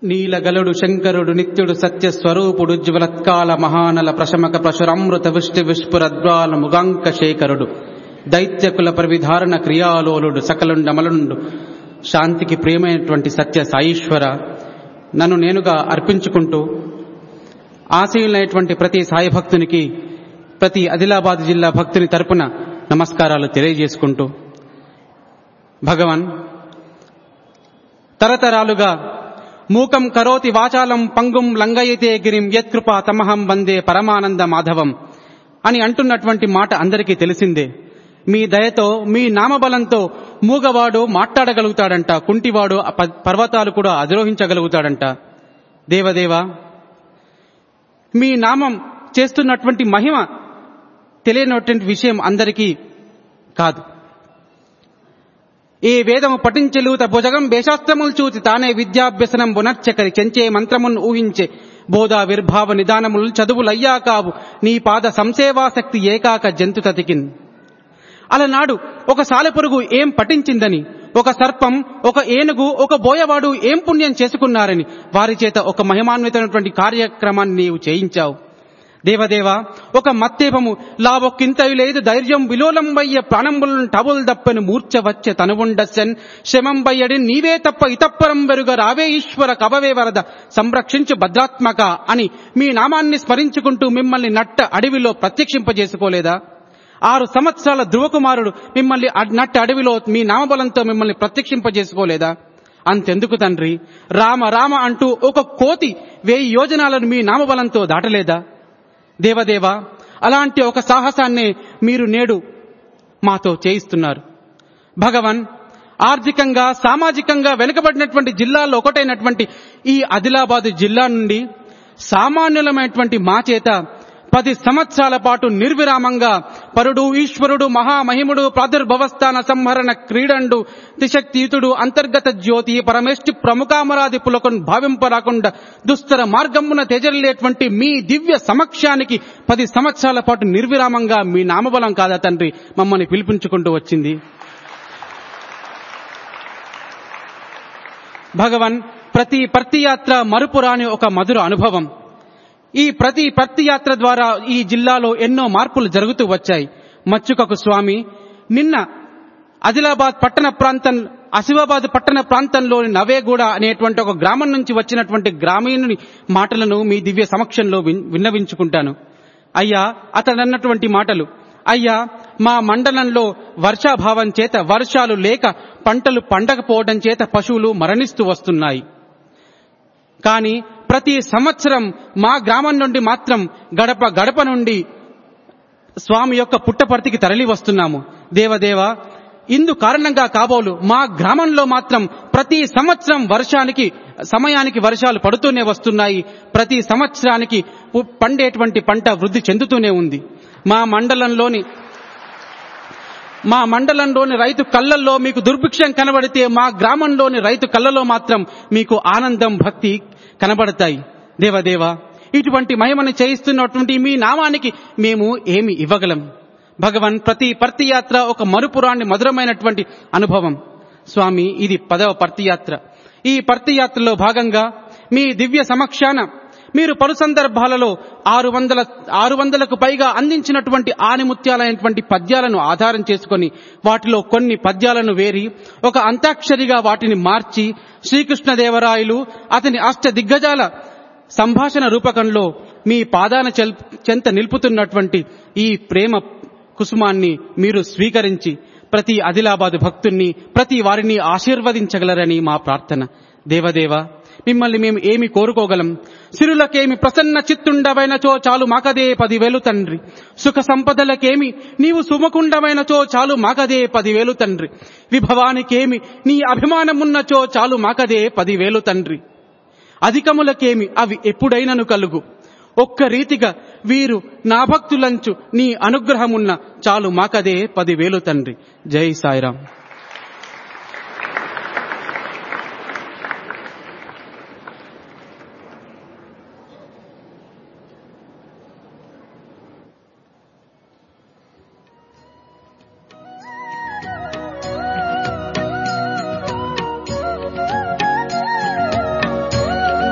నీలగలుడు శంకరుడు నిత్యుడు సత్య స్వరూపుడు జ్వలత్కాల మహానల ప్రశమక ప్రశురమృత విష్టి విష్పురద్వాల ముగాంక శేఖరుడు దైత్యకుల ప్రవిధారణ క్రియాలోలుడు సకలుండమలుండు శాంతికి ప్రియమైనటువంటి సత్య సాయీశ్వర నన్ను నేనుగా అర్పించుకుంటూ ఆశయులైనటువంటి ప్రతి సాయి భక్తునికి ప్రతి ఆదిలాబాద్ జిల్లా భక్తుని తరపున నమస్కారాలు తెలియజేసుకుంటూ భగవాన్ తరతరాలుగా మూకం కరోతి వాచాలం పంగుం లంగయితే గిరిం యత్కృపా తమహం వందే పరమానంద మాధవం అని అంటున్నటువంటి మాట అందరికీ తెలిసిందే మీ దయతో మీ నామబలంతో మూగవాడు మాట్లాడగలుగుతాడంట కుంటివాడు ఆ ప- పర్వతాలు కూడా అధిరోహించగలుగుతాడంట దేవదేవ మీ నామం చేస్తున్నటువంటి మహిమ తెలియనటువంటి విషయం అందరికీ కాదు ఈ వేదము పఠించెలుత భుజగం వేశాస్త్రములు చూచి తానే విద్యాభ్యసనం బునర్చకరి చెంచే మంత్రమును ఊహించే బోధా విర్భావ నిదానములు చదువులయ్యా కావు నీ పాద సంసేవాశక్తి ఏకాక జంతు తతికిన్ అలనాడు ఒక సాలెపురుగు ఏం పఠించిందని ఒక సర్పం ఒక ఏనుగు ఒక బోయవాడు ఏం పుణ్యం చేసుకున్నారని వారి చేత ఒక మహిమాన్వితమైనటువంటి కార్యక్రమాన్ని నీవు చేయించావు దేవదేవ ఒక మత్తేపము లావొక్కింతయు లేదు ధైర్యం విలోలం వయ్య ప్రాణంబులను టబుల్ దప్పని మూర్ఛ వచ్చే తనువుండసెన్ శమం బయ్యడి నీవే తప్ప ఇతప్పరం వెరుగ రావే ఈశ్వర కవవే వరద సంరక్షించు భద్రాత్మక అని మీ నామాన్ని స్మరించుకుంటూ మిమ్మల్ని నట్ట అడవిలో ప్రత్యక్షింపజేసుకోలేదా ఆరు సంవత్సరాల ధ్రువకుమారుడు మిమ్మల్ని అడ్- నట్ట అడవిలో మీ నామబలంతో మిమ్మల్ని ప్రత్యక్షింపజేసుకోలేదా అంతెందుకు తండ్రి రామ రామ అంటూ ఒక కోతి వేయి యోజనాలను మీ నామబలంతో దాటలేదా దేవదేవ అలాంటి ఒక సాహసాన్ని మీరు నేడు మాతో చేయిస్తున్నారు భగవన్ ఆర్థికంగా సామాజికంగా వెనుకబడినటువంటి జిల్లాల్లో ఒకటైనటువంటి ఈ ఆదిలాబాదు జిల్లా నుండి సామాన్యులమైనటువంటి మా చేత పది సంవత్సరాల పాటు నిర్విరామంగా పరుడు ఈశ్వరుడు మహామహిముడు ప్రాదుర్భవస్థాన సంహరణ క్రీడండు త్రిశక్తియుతుడు అంతర్గత జ్యోతి పరమేష్టి ప్రముఖామరాది పులకొన్ భావింపరాకుండా దుస్తర మార్గమున తెజలేటువంటి మీ దివ్య సమక్షానికి పది సంవత్సరాల పాటు నిర్విరామంగా మీ నామబలం కాదా తండ్రి మమ్మల్ని పిలిపించుకుంటూ వచ్చింది భగవన్ ప్రతి పర్తియాత్ర మరుపురాని ఒక మధుర అనుభవం ఈ ప్రతి పర్తియాత్ర ద్వారా ఈ జిల్లాలో ఎన్నో మార్పులు జరుగుతూ వచ్చాయి మచ్చుకకు స్వామి నిన్న ఆదిలాబాద్ పట్టణ ప్రాంతం ఆసిఫాబాద్ పట్టణ ప్రాంతంలోని నవేగూడ అనేటువంటి ఒక గ్రామం నుంచి వచ్చినటువంటి గ్రామీణుని మాటలను మీ దివ్య సమక్షంలో విన్- విన్నవించుకుంటాను అయ్యా అతడన్నటువంటి మాటలు అయ్యా మా మండలంలో వర్షాభావం చేత వర్షాలు లేక పంటలు పండకపోవడం చేత పశువులు మరణిస్తూ వస్తున్నాయి కానీ ప్రతి సంవత్సరం మా గ్రామం నుండి మాత్రం గడప గడప నుండి స్వామి యొక్క పుట్టపర్తికి తరలి వస్తున్నాము దేవదేవ ఇందు కారణంగా కాబోలు మా గ్రామంలో మాత్రం ప్రతి సంవత్సరం వర్షానికి సమయానికి వర్షాలు పడుతూనే వస్తున్నాయి ప్రతి సంవత్సరానికి పు- పండేటువంటి పంట వృద్ధి చెందుతూనే ఉంది మా మండలంలోని మా మండలంలోని రైతు కళ్ళల్లో మీకు దుర్భిక్షం కనబడితే మా గ్రామంలోని రైతు కళ్ళలో మాత్రం మీకు ఆనందం భక్తి కనబడతాయి దేవదేవ ఇటువంటి మహిమను చేయిస్తున్నటువంటి మీ నామానికి మేము ఏమి ఇవ్వగలం భగవన్ ప్రతి పర్తి యాత్ర ఒక మరుపురాన్ని మధురమైనటువంటి అనుభవం స్వామి ఇది పదవ పర్తి యాత్ర ఈ పర్తి యాత్రలో భాగంగా మీ దివ్య సమక్షాన మీరు పలు సందర్భాలలో ఆరు వందల ఆరు వందలకు పైగా అందించినటువంటి ఆనిముత్యాలైనటువంటి పద్యాలను ఆధారం చేసుకొని వాటిలో కొన్ని పద్యాలను వేరి ఒక అంతాక్షరిగా వాటిని మార్చి శ్రీకృష్ణదేవరాయలు అతని అష్ట దిగ్గజాల సంభాషణ రూపకంలో మీ పాదాన చెల్- చెంత నిలుపుతున్నటువంటి ఈ ప్రేమ కుసుమాన్ని మీరు స్వీకరించి ప్రతి ఆదిలాబాదు భక్తుణ్ణి ప్రతి వారిని ఆశీర్వదించగలరని మా ప్రార్థన దేవదేవ మిమ్మల్ని మేము ఏమి కోరుకోగలం సిరులకేమి ప్రసన్న చిత్తుండవైనచో చాలు మాకదే పదివేలు తండ్రి సుఖ సంపదలకేమి నీవు సుమకుండమైనచో చాలు మాకదే పదివేలు తండ్రి విభవానికేమి నీ అభిమానమున్నచో చాలు మాకదే పదివేలు తండ్రి అధికములకేమి అవి ఎప్పుడైనను కలుగు ఒక్క రీతిగా వీరు నా భక్తులంచు నీ అనుగ్రహమున్న చాలు మాకదే పదివేలు తండ్రి జై సాయిరాం Thank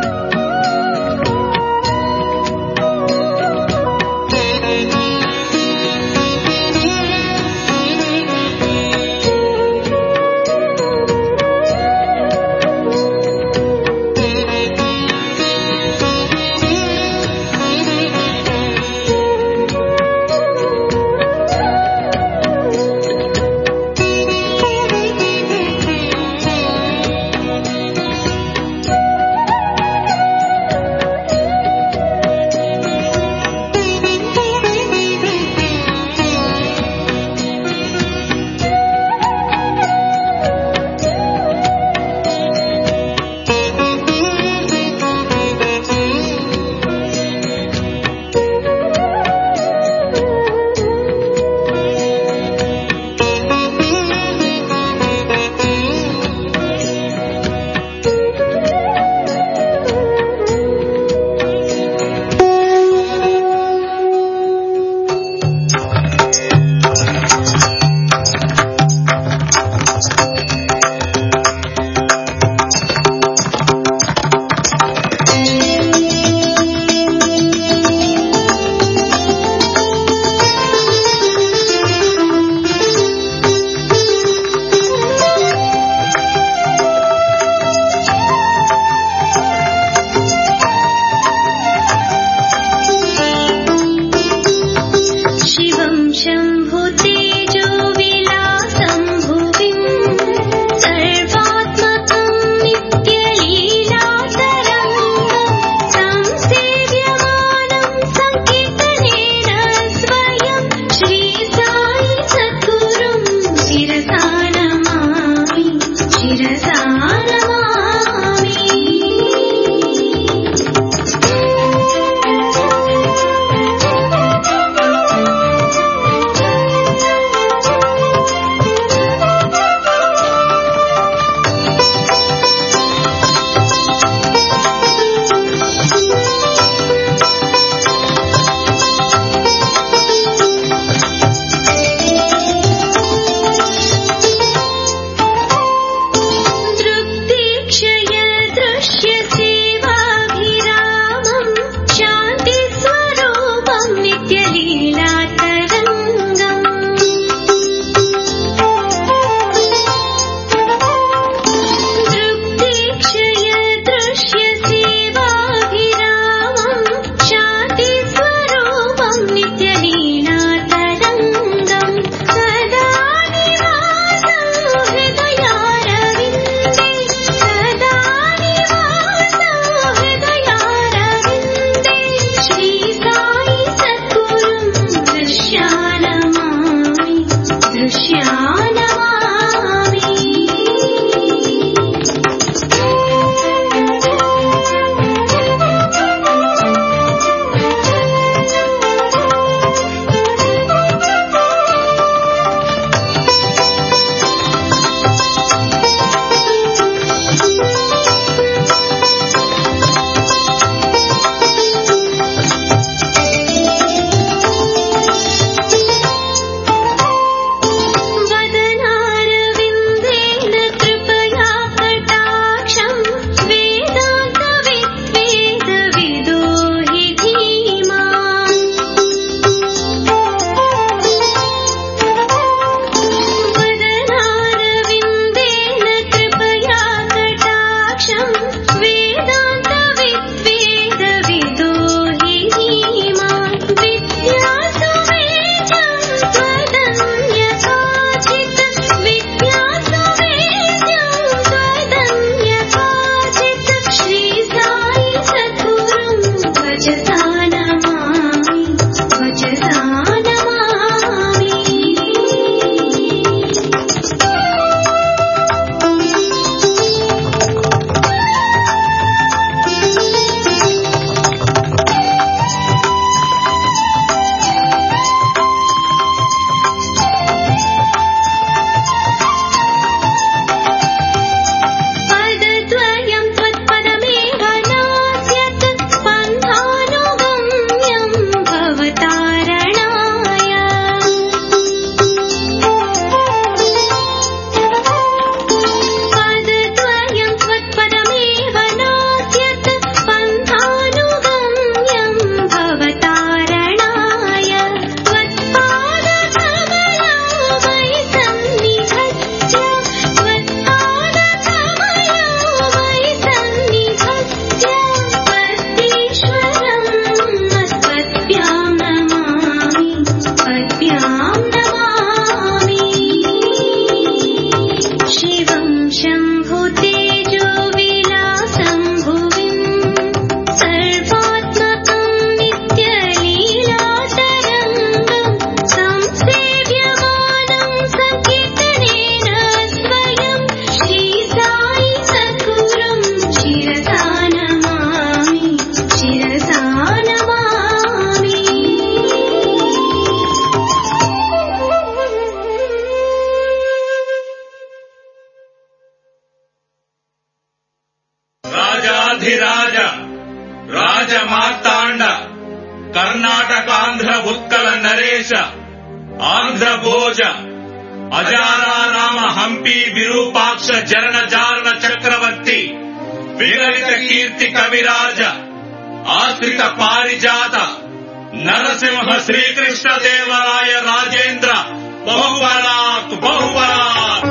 రాజమార్తాండ కర్ణాటకాంధ్ర ఉత్కల నరేశ ఆంధ్ర భోజ అజారారామ హంపి విరూపాక్ష జరణ జారణ చక్రవర్తి విగలిత కీర్తి కవిరాజ ఆశ్రిత పారిజాత నరసింహ శ్రీకృష్ణ దేవరాయ రాజేంద్ర బహుబలాత్ బహుబలాత్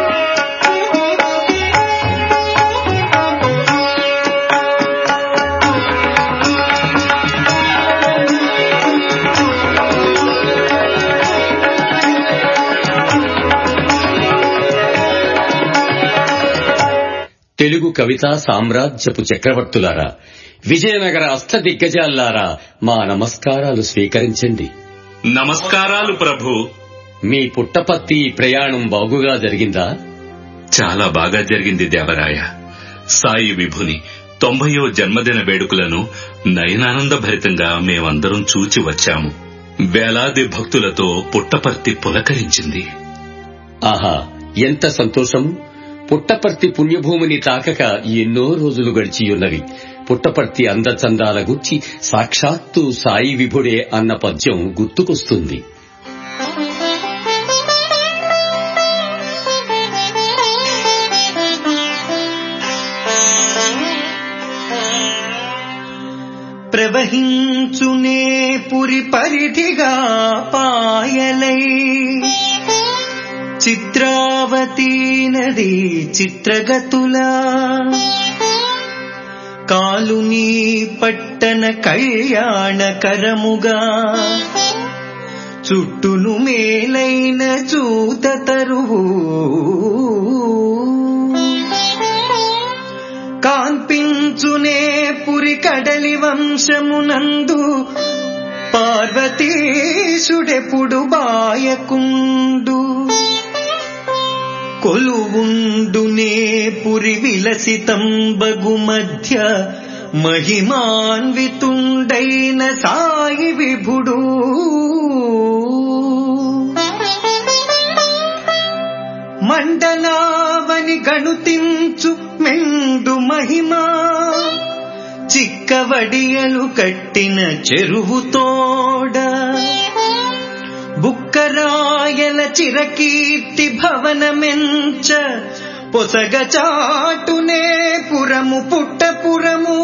తెలుగు కవితా సామ్రాజ్యపు చక్రవర్తులారా విజయనగర అష్ట దిగ్గజాల్లారా మా నమస్కారాలు స్వీకరించండి నమస్కారాలు ప్రభు మీ పుట్టపత్తి ప్రయాణం బాగుగా జరిగిందా చాలా బాగా జరిగింది దేవరాయ సాయి విభుని తొంభయో జన్మదిన వేడుకలను నయనానంద భరితంగా మేమందరం చూచి వచ్చాము వేలాది భక్తులతో పుట్టపర్తి పులకరించింది ఆహా ఎంత సంతోషం పుట్టపర్తి పుణ్యభూమిని తాకక ఎన్నో రోజులు గడిచియున్నవి పుట్టపర్తి అందచందాల గుచ్చి సాక్షాత్తు సాయి విభుడే అన్న పద్యం గుర్తుకొస్తుంది ప్రవహించునే పురి పరిధిగా పాయలై చిత్రావతీ నది చిత్రగతులా కాలుని పట్టణ కళ్యాణకరముగా చుట్టును మేలైన చూత తరువు కాంపించునే పురి కడలి వంశమునందు పార్వతీశుడెప్పుడు బాయకుండు కొలువుండునే పురి విలసితంబగు మధ్య మహిమాన్వితుండైన సాయి విభుడు మండలావని గణుతించు మెండు మహిమా చిక్కవడియలు కట్టిన చెరువు తోడ బుక్కరాయల చిరకీర్తి భవనమెంచ పొసగ చాటునే పురము పుట్టపురము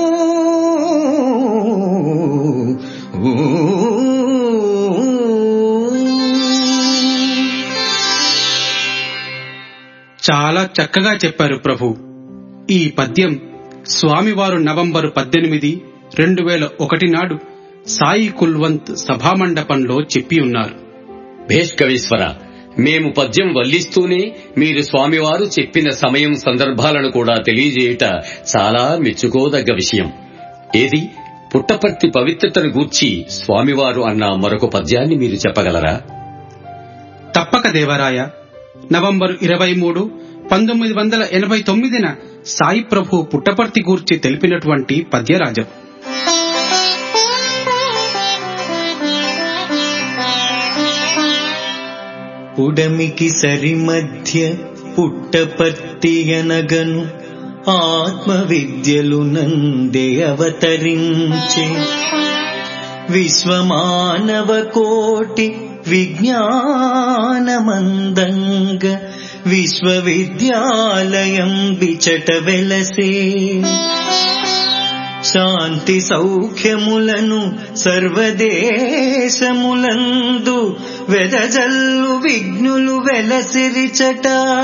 చాలా చక్కగా చెప్పారు ప్రభు ఈ పద్యం స్వామివారు నవంబరు పద్దెనిమిది రెండు వేల ఒకటి నాడు సాయి కుల్వంత్ సభామండపంలో చెప్పి ఉన్నారు భేష్కవీశ్వర మేము పద్యం వల్లిస్తూనే మీరు స్వామివారు చెప్పిన సమయం సందర్భాలను కూడా తెలియజేయుట చాలా మెచ్చుకోదగ్గ విషయం ఏది పుట్టపర్తి పవిత్రతను గూర్చి స్వామివారు అన్న మరొక పద్యాన్ని మీరు చెప్పగలరా తప్పక దేవరాయ నవంబరు ఇరవై మూడు పంతొమ్మిది వందల ఎనభై తొమ్మిదిన సాయి ప్రభు పుట్టపర్తి గూర్చి తెలిపినటువంటి పద్యరాజం పుడమికి సరి మధ్య పుట్టపర్తి అనగను ఆత్మ విద్యలు నందే అవతరించే విశ్వమానవ కోటి విజ్ఞానమందంగ విశ్వవిద్యాలయం విచట వెలసే శాంతి సౌఖ్యములను సర్వదేశములందు వెదజల్లు విఘ్నులు వెలసిరిచట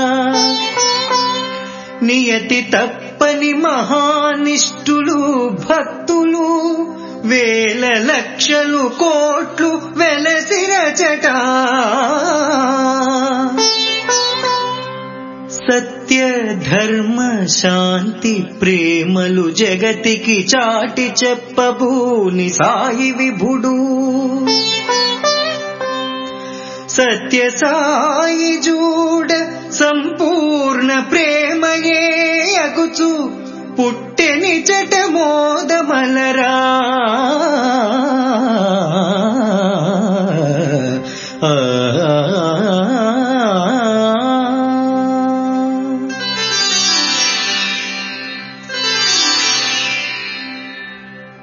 నియతి తప్పని మహానిష్ఠులు భక్తులు వేల లక్షలు కోట్లు వెలసిరచట సత్య ధర్మ శాంతి ప్రేమలు జగతికి చాటి చెప్పబూని సాయి విభుడు సత్య సాయి జూడ సంపూర్ణ ప్రేమయే అగుచు పుట్టెని చట మోదమలరా ఆ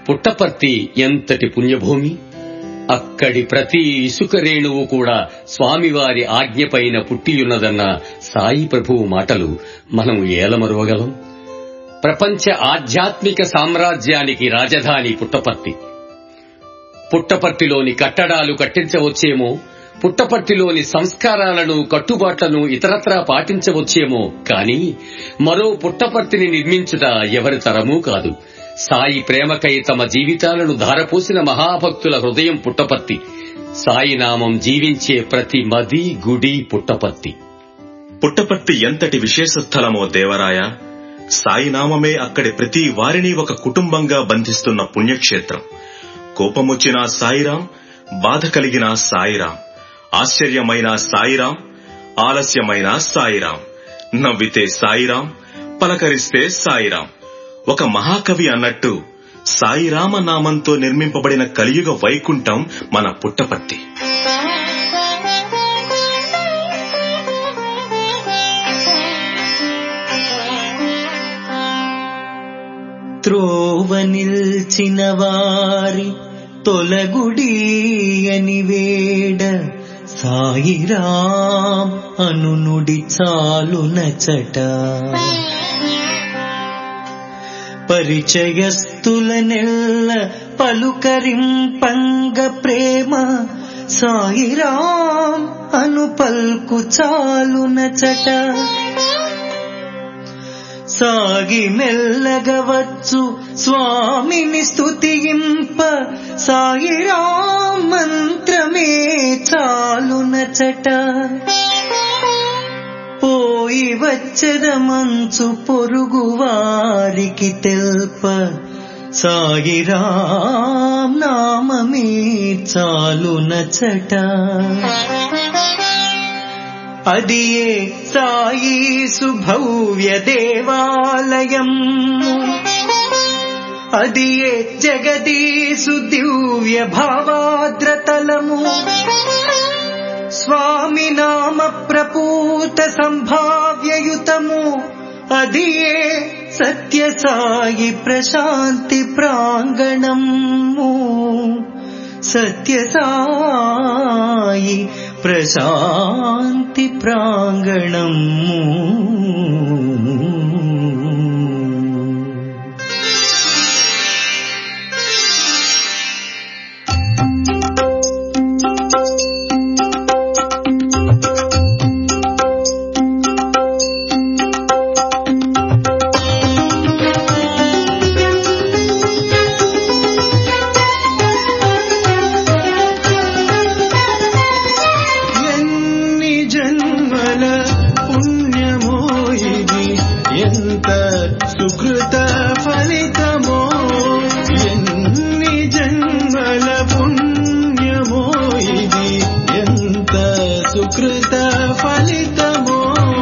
పుట్టపర్తి ఎంతటి పుణ్యభూమి అక్కడి ప్రతి ఇసుక రేణువు కూడా స్వామివారి ఆజ్ఞపైన పుట్టియున్నదన్న సాయి ప్రభువు మాటలు మనం ఏలమరువగలం ప్రపంచ ఆధ్యాత్మిక సామ్రాజ్యానికి రాజధాని పుట్టపర్తి పుట్టపర్తిలోని కట్టడాలు కట్టించవచ్చేమో పుట్టపర్తిలోని సంస్కారాలను కట్టుబాట్లను ఇతరత్రా పాటించవచ్చేమో కాని మరో పుట్టపర్తిని నిర్మించుట ఎవరి తరమూ కాదు సాయి ప్రేమకై తమ జీవితాలను ధారపోసిన మహాభక్తుల హృదయం పుట్టపర్తి సాయి నామం జీవించే ప్రతి మది గుడి పుట్టపర్తి పుట్టపర్తి ఎంతటి విశేష స్థలమో దేవరాయ సాయినామమే అక్కడి ప్రతి వారిని ఒక కుటుంబంగా బంధిస్తున్న పుణ్యక్షేత్రం కోపమొచ్చిన సాయిరాం బాధ కలిగిన సాయిరాం ఆశ్చర్యమైన సాయిరాం ఆలస్యమైన సాయిరాం నవ్వితే సాయిరాం పలకరిస్తే సాయిరాం ఒక మహాకవి అన్నట్టు సాయిరామ నామంతో నిర్మింపబడిన కలియుగ వైకుంఠం మన పుట్టపర్తి త్రోవ నిల్చిన వారి తొలగుడీయని వేడ సాయిరాం అనునుడి చాలునచట పరిచయస్తుల నెల్ల పలుకరింపంగ ప్రేమ సాయిరాం అను పల్కు చాలునచట సాగి మెల్లగవచ్చు స్వామిని స్తుతింప సాయిరాం మంత్రమే చాలునచట పోయి వచ్చద మంచు పొరుగు వారికి తెల్ప సాయిరాం నామమే చాలునచట అదియే సాయి సుభవ్య దేవాలయం అదియే జగదీసు దివ్య భావాద్రతలము స్వామి నామ ప్రపూత సంభావ్యయుతము అదియే సత్య సాయి ప్రశాంతి ప్రాంగణము సత్య సాయి ప్రశాంతి ప్రాంగణము ఎన్ని జన్మల పుణ్యమో ఇది ఎంత సుకృత ఫలితమో ఎన్ని జన్మల పుణ్యమో ఇది ఎంత సుకృత ఫలితమో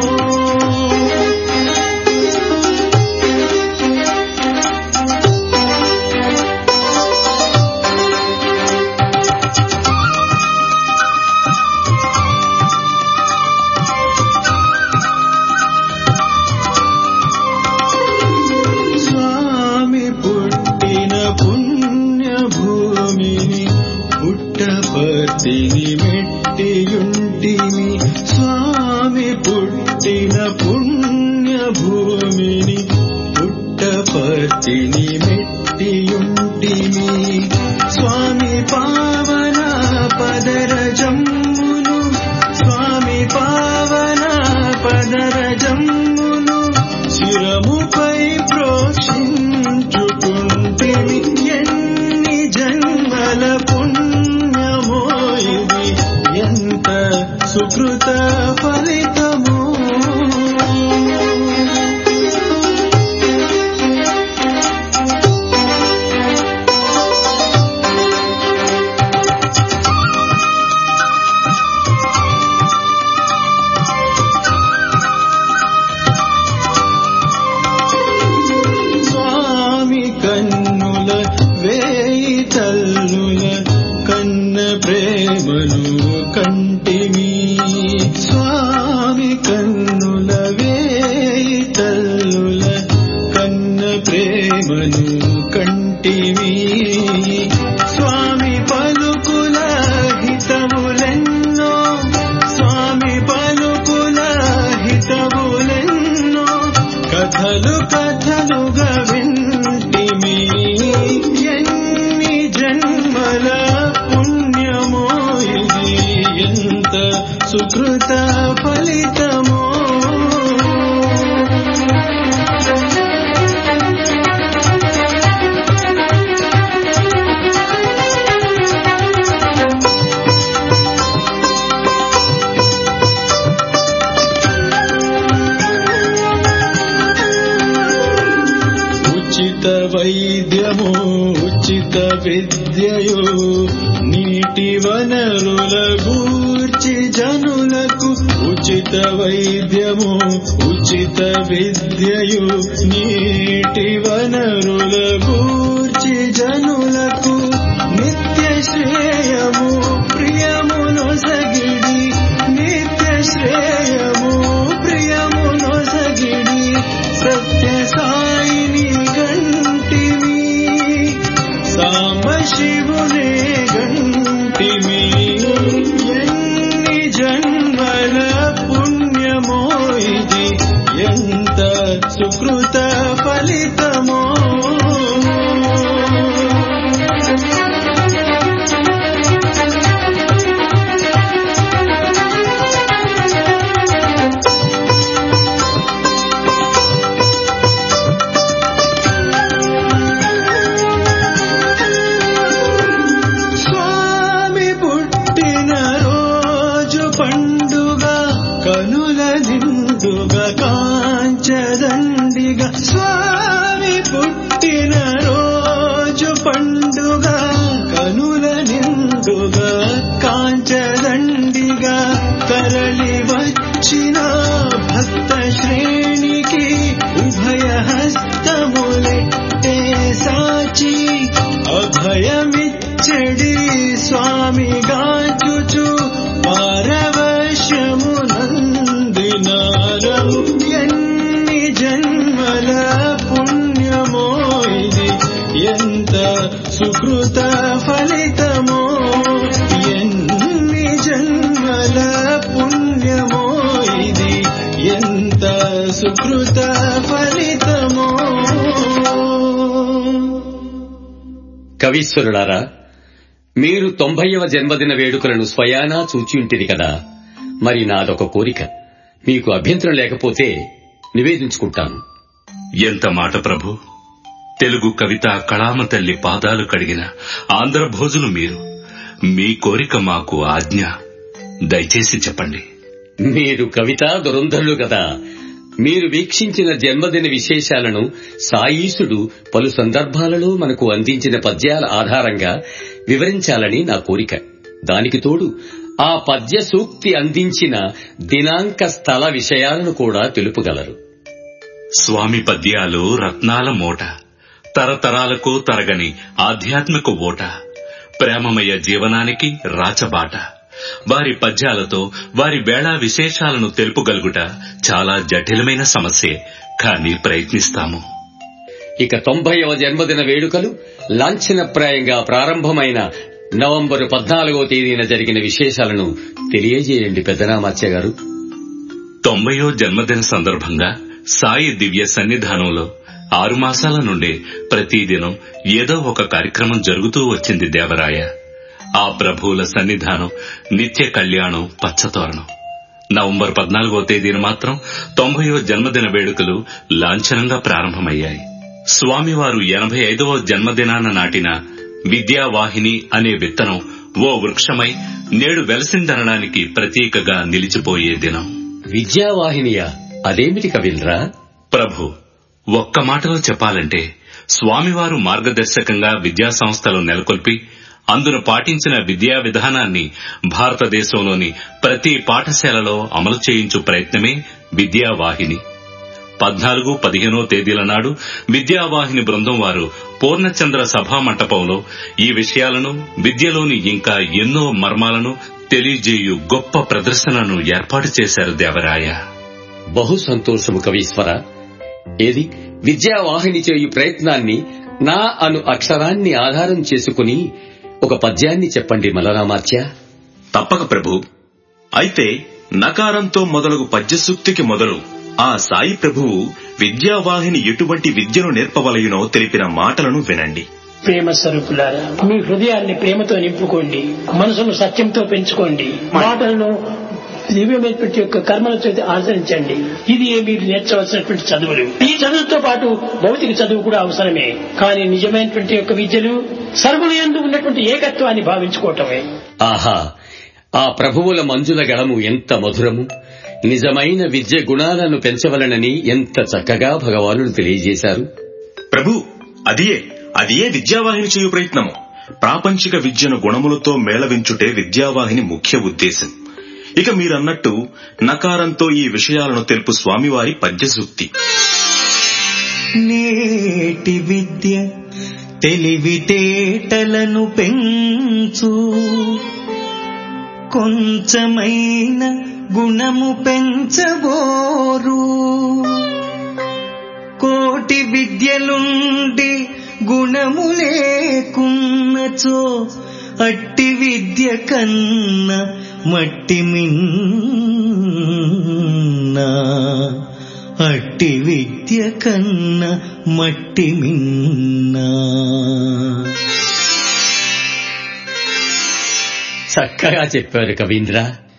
స్వామి పుట్టిన పుణ్య భూమిని పుట్టపర్తిని మెట్టియుంటిని స్వామి పుట్టిన పుణ్య భూమిని పుట్టపర్తిని మెట్టియుంటిని స్వామి పావన పదరజమ్మును స్వామి పావన పదరజమ్మును శిరముపై ప్రోక్షించుకుంటివి ఎన్ని జన్మల పుణ్యమో ఇది ఎంత సుకృత ఫలితమో స్వామి కన్నుల వేయి తల్లుల కన్న ప్రేమను కంటిమి స్వామి కన్నుల వేయి తల్లుల కన్న ప్రేమను కంటిమి వైద్యము ఉచిత విద్యయు నీటి వనరుల గూర్చి జనులకు ఉచిత వైద్యము ఉచిత విద్యయు నీటి వనరుల గూర్చి జనులకు నిత్య శ్రేయము ప్రియమును సగిడి నిత్య శ్రేయము ప్రియమును సగిడి సత్య సాయిని గంటిమి సామ శివునే గంటిమి ఎన్ని జన్మల పుణ్యమో ఇది ఎంత సుకృత ఫలితమో స్వామి పుట్టిన రోజు పండుగ కనుల నిండుగా కాంచదండిగా స్వామి పుట్టిన రోజు పండుగ కనుల నిండుగా కాంచదండిగా తరలి వచ్చిన భక్త శ్రేణికి ఉభయ హస్తములెట్టే సాచి అభయమిచ్చడి స్వామి గాచుచు పారవశ్యము నందినారము ఎన్ని జన్మల పుణ్యమో ఇది ఎంత సుకృత ఫలితమో ఎన్ని జన్మల పుణ్యమో ఇది ఎంత సుకృత ఫలితమో కవీశ్వరులారా మీరు తొంభైవ జన్మదిన వేడుకలను స్వయానా చూచియుంటిరి కదా మరి నాదొక కోరిక మీకు అభ్యంతరం లేకపోతే నివేదించుకుంటాను ఎంత మాట ప్రభు తెలుగు కవిత కళామ తల్లి పాదాలు కడిగిన ఆంధ్ర భోజులు మీరు మీ కోరిక మాకు ఆజ్ఞ దయచేసి చెప్పండి మీరు కవితా దురంధరులు కదా మీరు వీక్షించిన జన్మదిన విశేషాలను సాయీసుడు పలు సందర్భాలలో మనకు అందించిన పద్యాల ఆధారంగా వివరించాలని నా కోరిక దానికి తోడు ఆ పద్య సూక్తి అందించిన దినాంక స్థల విషయాలను కూడా తెలుపగలరు స్వామి పద్యాలు రత్నాల మూట తరతరాలకు తరగని ఆధ్యాత్మిక ఓట ప్రేమమయ జీవనానికి రాచబాట వారి పద్యాలతో వారి వేళా విశేషాలను తెలుపగలుగుట చాలా జటిలమైన సమస్యే కానీ ప్రయత్నిస్తాము ఇక తొంభైవ జన్మదిన వేడుకలు లాంఛనప్రాయంగా ప్రారంభమైన నవంబరు పద్నాలుగో తేదీన జరిగిన విశేషాలను తెలియజేయండి పెద్దనామాత్య గారు తొంభయో జన్మదిన సందర్భంగా సాయి దివ్య సన్నిధానంలో ఆరు మాసాల నుండే ప్రతిదినం ఏదో ఒక కార్యక్రమం జరుగుతూ వచ్చింది దేవరాయ ఆ ప్రభువుల సన్నిధానం నిత్య కళ్యాణం పచ్చతోరణం నవంబర్ పద్నాలుగో తేదీన మాత్రం తొంభయో జన్మదిన వేడుకలు లాంఛనంగా ప్రారంభమయ్యాయి స్వామివారు ఎనభై ఐదవ జన్మదినాన నాటిన విద్యావాహిని అనే విత్తనం ఓ వృక్షమై నేడు వెలసిందనడానికి ప్రతీకగా నిలిచిపోయే దినం విద్యావాహినియా అదేమిటి కవిల్రా ప్రభు ఒక్క మాటలో చెప్పాలంటే స్వామివారు మార్గదర్శకంగా విద్యా సంస్థలు నెలకొల్పి అందును పాటించిన విద్యా విధానాన్ని భారతదేశంలోని ప్రతి పాఠశాలలో అమలు చేయించు ప్రయత్నమే విద్యావాహిని పద్నాలుగు పదిహేనో తేదీల నాడు విద్యావాహిని బృందం వారు పూర్ణచంద్ర సభా మంటపంలో ఈ విషయాలను విద్యలోని ఇంకా ఎన్నో మర్మాలను తెలియజేయు గొప్ప ప్రదర్శనను ఏర్పాటు చేశారు దేవరాయ బహు సంతోషము కవీశ్వర ఏది విద్యావాహిని చేయు ప్రయత్నాన్ని నా అను అక్షరాన్ని ఆధారం చేసుకుని ఒక పద్యాన్ని చెప్పండి మలరామాత్య తప్పక ప్రభు అయితే నకారంతో మొదలగు పద్యసూక్తికి మొదలు ఆ సాయి ప్రభువు విద్యావాహిని ఎటువంటి విద్యను నేర్పవలయునో తెలిపిన మాటలను వినండి ప్రేమ స్వరూపులారా మీ హృదయాన్ని ప్రేమతో నింపుకోండి మనసును సత్యంతో పెంచుకోండి మాటలను దివ్యమైనటువంటి యొక్క కర్మల చేత ఆచరించండి ఇది మీరు నేర్చవలసినటువంటి చదువులు ఈ చదువుతో పాటు భౌతిక చదువు కూడా అవసరమే కానీ నిజమైనటువంటి యొక్క విద్యలు సర్వుల యందు ఉన్నటువంటి ఏకత్వాన్ని భావించుకోవటమే ఆహా ఆ ప్రభువుల మంజుల గళము ఎంత మధురము నిజమైన విద్య గుణాలను పెంచవలనని ఎంత చక్కగా భగవానుడు తెలియజేశారు ప్రభు అదియే అది ఏ విద్యావాహిని చేయు ప్రయత్నము ప్రాపంచిక విద్యను గుణములతో మేళవించుటే విద్యావాహిని ముఖ్య ఉద్దేశం ఇక మీరన్నట్టు నకారంతో ఈ విషయాలను తెలుపు స్వామివారి పద్యసూక్తి నేటి విద్య తెలివితేటలను పెంచు కొంచెమైన గుణము పెంచబోరు కోటి విద్యలుండి గుణము లేకున్నచో అట్టి విద్య కన్న మట్టి మిన్నా అట్టి విద్య కన్న మట్టి మిన్నా చక్కగా చెప్పారు కవీంద్ర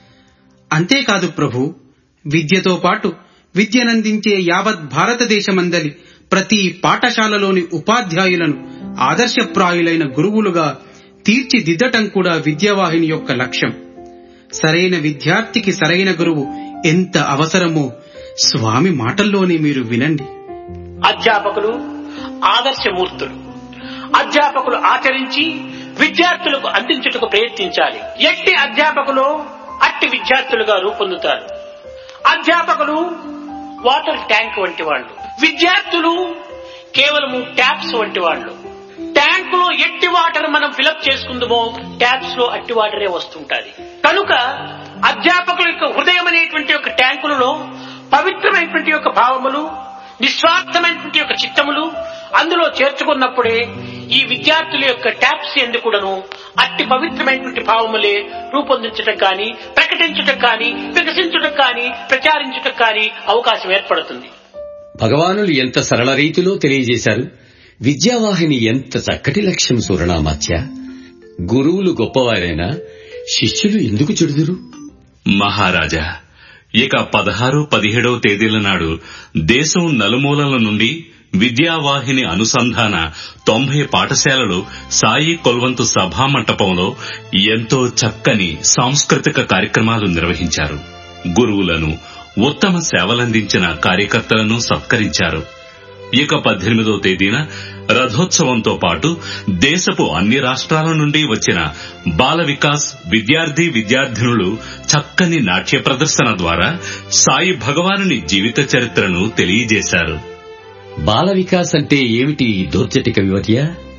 అంతేకాదు ప్రభు విద్యతో పాటు విద్యనందించే యావత్ భారతదేశమందలి ప్రతి పాఠశాలలోని ఉపాధ్యాయులను ఆదర్శప్రాయులైన గురువులుగా తీర్చిదిద్దటం కూడా విద్యావాహిని యొక్క లక్ష్యం సరైన విద్యార్థికి సరైన గురువు ఎంత అవసరమో స్వామి మాటల్లోనే మీరు వినండి అధ్యాపకులు ఆదర్శమూర్తులు అధ్యాపకులు ఆచరించి విద్యార్థులకు అందించుటకు ప్రయత్నించాలి ఎట్టి అధ్యాపకులు అట్టి విద్యార్థులుగా రూపొందుతారు అధ్యాపకులు వాటర్ ట్యాంక్ వంటి వాళ్ళు విద్యార్థులు కేవలము ట్యాప్స్ వంటి వాళ్ళు ట్యాంక్ లో ఎట్టి వాటర్ మనం ఫిలప్ చేసుకుందామో ట్యాప్స్ లో అట్టి వాటరే వస్తుంటాది కనుక అధ్యాపకుల యొక్క హృదయం అనేటువంటి ఒక ట్యాంకులలో పవిత్రమైనటువంటి యొక్క భావములు నిస్వార్థమైనటువంటి యొక్క చిత్తములు అందులో చేర్చుకున్నప్పుడే ఈ విద్యార్థుల యొక్క ట్యాప్స్ ఎందుకుడను అట్టి పవిత్రమైనటువంటి భావములే రూపొందించటం కానీ ప్రకటించటం కానీ వికసించటం కానీ ప్రచారించటం కానీ అవకాశం ఏర్పడుతుంది భగవానులు ఎంత సరళ రీతిలో తెలియజేశారు విద్యావాహిని ఎంత చక్కటి లక్ష్యం సూరణామాత్య గురువులు గొప్పవారైనా శిష్యులు ఎందుకు చెడుదురు మహారాజా ఇక పదహారు పదిహేడవ తేదీల నాడు దేశం నలుమూలల నుండి విద్యావాహిని అనుసంధాన తొంభై పాఠశాలలు సాయి కొల్వంతు సభా మంటపంలో ఎంతో చక్కని సాంస్కృతిక కార్యక్రమాలు నిర్వహించారు గురువులను ఉత్తమ సేవలందించిన కార్యకర్తలను సత్కరించారు ఇక పద్దెనిమిదో తేదీన రథోత్సవంతో పాటు దేశపు అన్ని రాష్ట్రాల నుండి వచ్చిన బాల వికాస్ విద్యార్థి విద్యార్థినులు చక్కని నాట్య ప్రదర్శన ద్వారా సాయి భగవానుని జీవిత చరిత్రను తెలియజేశారు బాల వికాస్ అంటే ఏమిటి దోర్చటి కవివర్య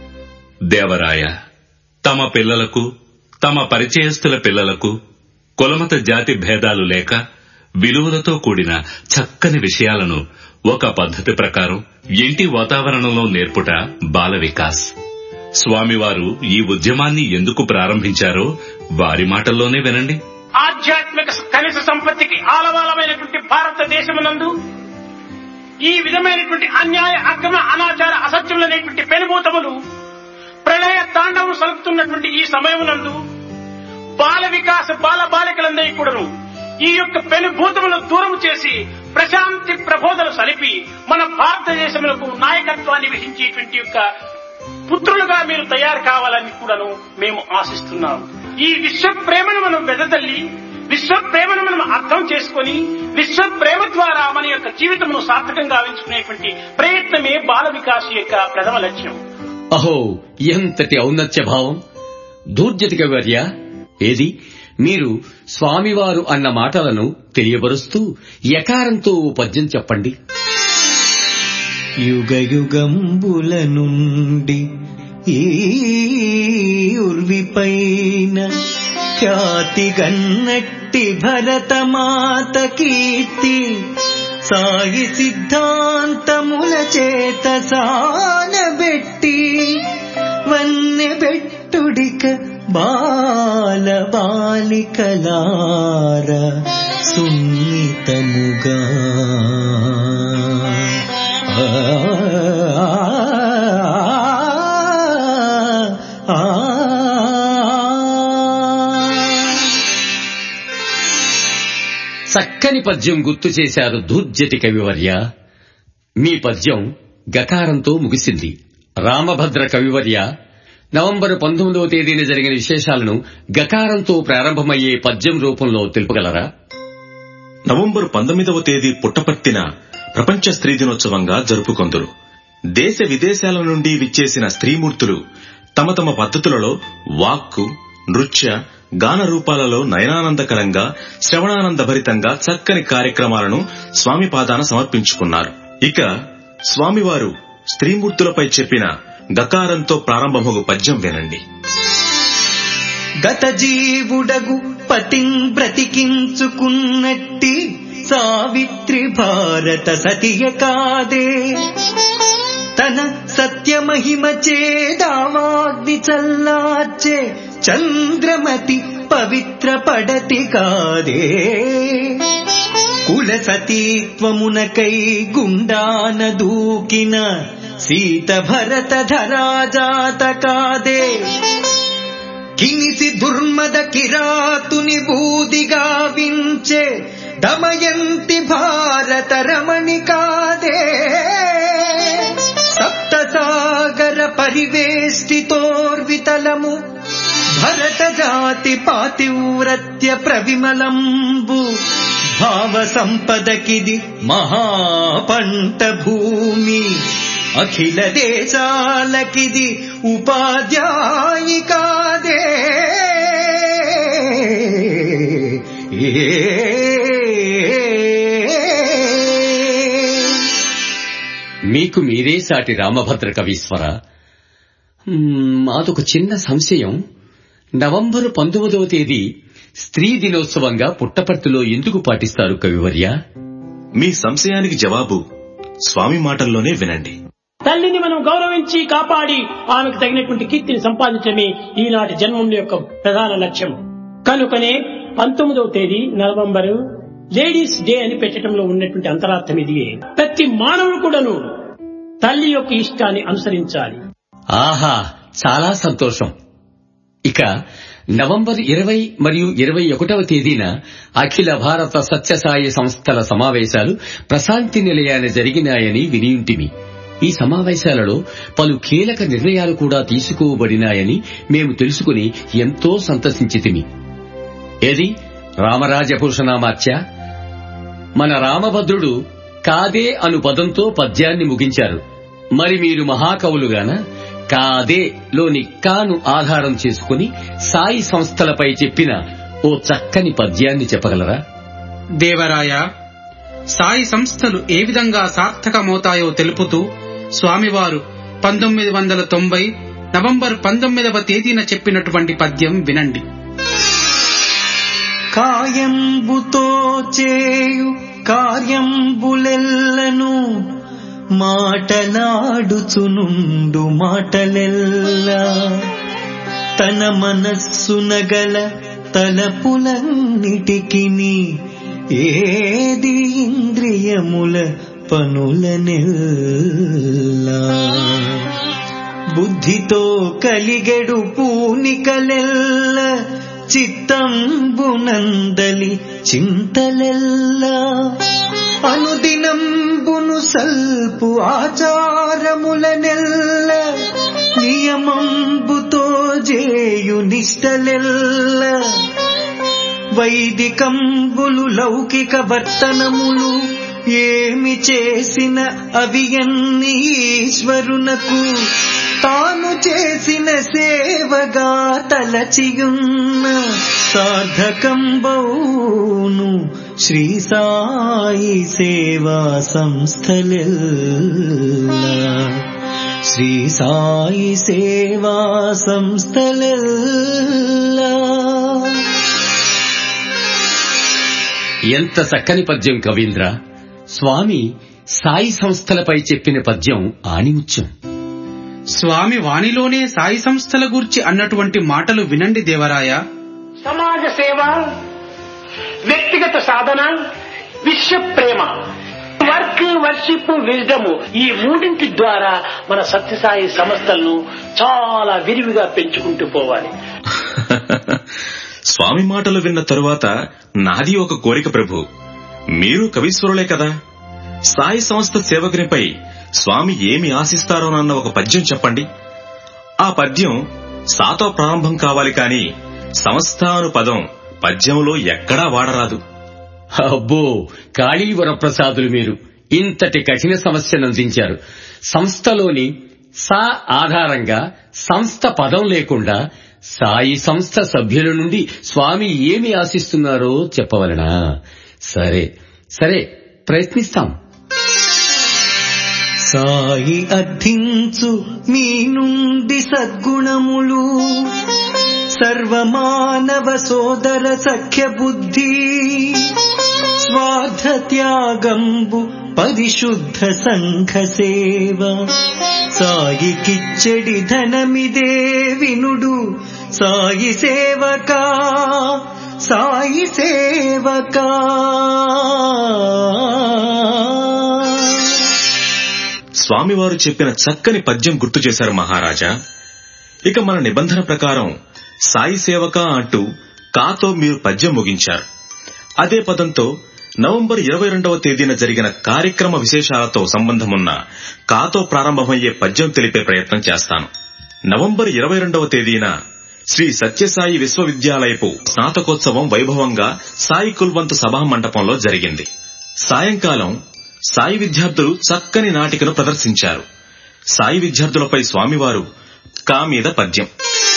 దేవరాయ తమ పిల్లలకు తమ పరిచయస్తుల పిల్లలకు కులమత జాతి భేదాలు లేక విలువలతో కూడిన చక్కని విషయాలను ఒక పద్ధతి ప్రకారం ఇంటి వాతావరణంలో నేర్పుట బాల వికాస్ స్వామివారు ఈ ఉద్యమాన్ని ఎందుకు ప్రారంభించారో వారి మాటల్లోనే వినండి ఆధ్యాత్మిక కనీస సంపత్తికి ఆలవాలమైనటువంటి భారతదేశమునందు ఈ విధమైనటువంటి అన్యాయ అక్రమ అనాచార అసత్యములనేటువంటి పెనుభూతములు ప్రళయ తాండవం సలుపుతున్నటువంటి ఈ సమయమునందు బాల వికాస బాల బాలికలందరి కూడాను ఈ యొక్క పెనుభూతములను దూరం చేసి ప్రశాంతి ప్రబోధన సలిపి మన భారతదేశములకు నాయకత్వాన్ని వహించేటువంటి యొక్క పుత్రులుగా మీరు తయారు కావాలని కూడాను మేము ఆశిస్తున్నాం ఈ విశ్వ ప్రేమను మనం వెదతల్లి విశ్వ ప్రేమను మనం అర్థం చేసుకొని విశ్వ ప్రేమ ద్వారా మన యొక్క జీవితమును సార్థకంగా గావించుకునేటువంటి ప్రయత్నమే బాల వికాస్ యొక్క ప్రథమ లక్ష్యం అహో ఎంతటి ఔన్నత్య భావం దూర్జటి కవివర్య ఏది మీరు స్వామివారు అన్న మాటలను తెలియబరుస్తూ యకారంతో ఓ పద్యం చెప్పండి యుగ యుగంబుల నుండి ఈ ఉర్విపైన ఖ్యాతి గన్నట్టి భరతమాత కీర్తి సాయి సిద్ధాంతముల చేత సానబెట్టి వన్నె బెట్టుడిక బాల బాలికలార సున్నితముగా ఆ, ఆ, చక్కని పద్యం గుర్తు చేశారు దూర్జటి కవివర్య మీ పద్యం గకారంతో ముగిసింది రామభద్ర కవివర్య నవంబర్ పంతొమ్మిదవ తేదీన జరిగిన విశేషాలను గకారంతో ప్రారంభమయ్యే పద్యం రూపంలో తెలుపగలరా నవంబరు పంతొమ్మిదవ తేదీ పుట్టపర్తిన ప్రపంచ స్త్రీ దినోత్సవంగా జరుపుకొందరు దేశ విదేశాల నుండి విచ్చేసిన స్త్రీమూర్తులు తమ తమ పద్ధతులలో వాక్కు నృత్య గాన రూపాలలో నయనానందకరంగా శ్రవణానందభరితంగా చక్కని కార్యక్రమాలను స్వామి పాదాన సమర్పించుకున్నారు ఇక స్వామివారు స్త్రీమూర్తులపై చెప్పిన గకారంతో ప్రారంభమగు పద్యం వినండి గత జీవుడగు పతిం బ్రతికించుకున్నట్టి సావిత్రి భారత సతియ కాదే తన సత్యమహిమ చేదావాగ్ని చల్లార్చే చంద్రమతి పవిత్ర పడతి కాదే కుల సతీత్వమునకై గుండాన దూకిన సీత భరత ధరాజాత కాదే కినిసి దుర్మద కిరాతుని బూదిగా వించే దమయంతి భారత రమణి కాదే సప్తసాగర పరివేష్టితోర్వితలము భరత జాతి పాతివ్రత్య ప్రవిమలంబు భావ సంపదకిది మహాపంట భూమి అఖిల దేశాలకిది ఉపాధ్యాయి కాదే మీకు మీరే సాటి రామభద్ర కవీశ్వర మ్మ్, మాదొక చిన్న సంశయం నవంబరు పంతొమ్మిదవ తేదీ స్త్రీ దినోత్సవంగా పుట్టపర్తిలో ఎందుకు పాటిస్తారు కవివర్య మీ సంశయానికి జవాబు స్వామి మాటల్లోనే వినండి తల్లిని మనం గౌరవించి కాపాడి ఆమెకు తగినటువంటి కీర్తిని సంపాదించడమే ఈనాటి జన్మం యొక్క ప్రధాన లక్ష్యం కనుకనే పంతొమ్మిదవ తేదీ నవంబరు లేడీస్ డే అని పెట్టడంలో ఉన్నటువంటి అంతరార్థం ఇది ప్రతి మానవుడు కూడాను తల్లి యొక్క ఇష్టాన్ని అనుసరించాలి ఆహా చాలా సంతోషం ఇక నవంబర్ ఇరవై మరియు ఇరవై ఒకటవ తేదీన అఖిల భారత సత్యసాయి సంస్థల సమావేశాలు ప్రశాంతి నిలయాన జరిగినాయని వినియుంటిమి ఈ సమావేశాలలో పలు కీలక నిర్ణయాలు కూడా తీసుకోబడినాయని మేము తెలుసుకుని ఎంతో సంతసించితిమి ఏది రామరాజ పురుషనామాచ్య మన రామభద్రుడు కాదే అను పదంతో పద్యాన్ని ముగించారు మరి మీరు మహాకవులుగాన కాదే లోని కాను ఆధారం చేసుకుని సాయి సంస్థలపై చెప్పిన ఓ చక్కని పద్యాన్ని చెప్పగలరా దేవరాయ సాయి సంస్థలు ఏ విధంగా సార్థకమవుతాయో తెలుపుతూ స్వామివారు పంతొమ్మిది వందల తొంభై నవంబర్ పంతొమ్మిదవ తేదీన చెప్పినటువంటి పద్యం వినండి కాయంబుతో చేయు కార్యంబులెల్లను మాటలాడుచునుండు మాటలెల్లా తన మనస్సునగల తలపులన్నిటికిని ఏది ఇంద్రియముల పనులనెల్లా బుద్ధితో కలిగెడు పూనికలెల్ల చిత్తంబునందలి చింతలెల్లా అనుదినంబును సల్పు ఆచారములనెల్ల నియమంబుతో జేయు నిష్టలెల్ల వైదికంబులు లౌకిక వర్తనములు ఏమి చేసిన అవి అన్ని ఈశ్వరునకు తాను చేసిన సేవగా తలచియున్న సార్థకంబౌను శ్రీ సాయి సేవా సంస్థలెల్లా శ్రీ సాయి సేవా సంస్థలెల్లా ఎంత చక్కని పద్యం కవీంద్ర స్వామి సాయి సంస్థలపై చెప్పిన పద్యం ఆణిముత్యం స్వామి వాణిలోనే సాయి సంస్థల గూర్చి అన్నటువంటి మాటలు వినండి దేవరాయ సమాజ సేవ వ్యక్తిగత సాధన విశ్వ ప్రేమ వర్క్ వర్షిప్ విజ్డము ఈ మూడింటి ద్వారా మన సత్యసాయి సంస్థలను చాలా విరివిగా పెంచుకుంటూ పోవాలి స్వామి మాటలు విన్న తరువాత నాది ఒక కోరిక ప్రభు మీరు కవీశ్వరులే కదా సాయి సంస్థ సేవకునిపై స్వామి ఏమి ఆశిస్తారోనన్న ఒక పద్యం చెప్పండి ఆ పద్యం సాతో ప్రారంభం కావాలి కాని సంస్థాను పదం పద్యంలో ఎక్కడా వాడరాదు అబ్బో కాళీవర ప్రసాదులు మీరు ఇంతటి కఠిన సమస్యను అందించారు సంస్థలోని సా ఆధారంగా సంస్థ పదం లేకుండా సాయి సంస్థ సభ్యుల నుండి స్వామి ఏమి ఆశిస్తున్నారో చెప్పవలనా సరే సరే ప్రయత్నిస్తాం సాయి అర్థించు మీ నుండి సద్గుణములు సర్వమానవ సోదర సఖ్య బుద్ధి స్వార్థ త్యాగంబు పరిశుద్ధ సంఘ సేవ సాయికిచ్చడి ధనమిదే వినుడు సాయి సేవకా సాయి సేవకా స్వామివారు చెప్పిన చక్కని పద్యం గుర్తు చేశారు మహారాజా ఇక మన నిబంధన ప్రకారం సాయి సేవక అంటూ కాతో మీరు పద్యం ముగించారు అదే పదంతో నవంబర్ ఇరవై రెండవ తేదీన జరిగిన కార్యక్రమ విశేషాలతో సంబంధమున్న కాతో ప్రారంభమయ్యే పద్యం తెలిపే ప్రయత్నం చేస్తాను నవంబర్ ఇరవై రెండవ తేదీన శ్రీ సత్యసాయి విశ్వవిద్యాలయపు స్నాతకోత్సవం వైభవంగా సాయి కుల్వంత్ సభా మండపంలో జరిగింది సాయంకాలం సాయి విద్యార్థులు చక్కని నాటికను ప్రదర్శించారు సాయి విద్యార్థులపై స్వామివారు కా మీద పద్యం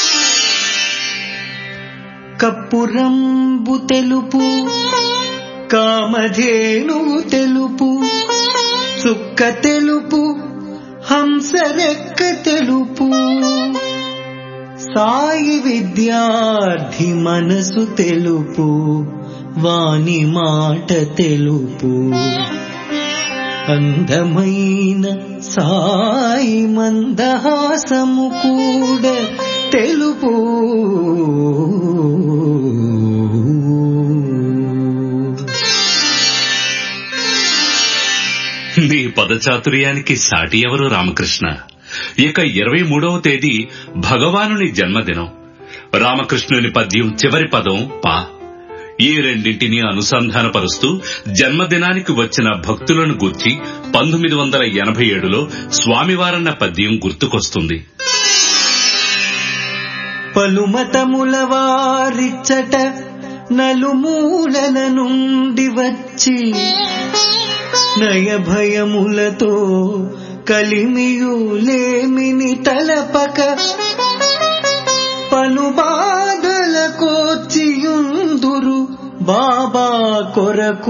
కప్పురంబు తెలుపు కామధేను తెలుపు చుక్క తెలుపు హంసరెక్క తెలుపు సాయి విద్యార్థి మనసు తెలుపు వాని మాట తెలుపు అందమైన సాయి మందహాసము కూడా తెలుపు నీ పదచాతుర్యానికి సాటి ఎవరు రామకృష్ణ ఇక ఇరవై మూడవ తేదీ భగవానుని జన్మదినం రామకృష్ణుని పద్యం చివరి పదం పా ఈ రెండింటినీ అనుసంధానపరుస్తూ జన్మదినానికి వచ్చిన భక్తులను గూర్చి పంతొమ్మిది వందల ఎనభై ఏడులో స్వామివారన్న పద్యం గుర్తుకొస్తుంది పలుమతముల వారిచ్చట నలుమూలల నుండి వచ్చి నయభయములతో కలిమియులేమిని తలపక పలు బాధల కోర్చియుందురు బాబా కొరకు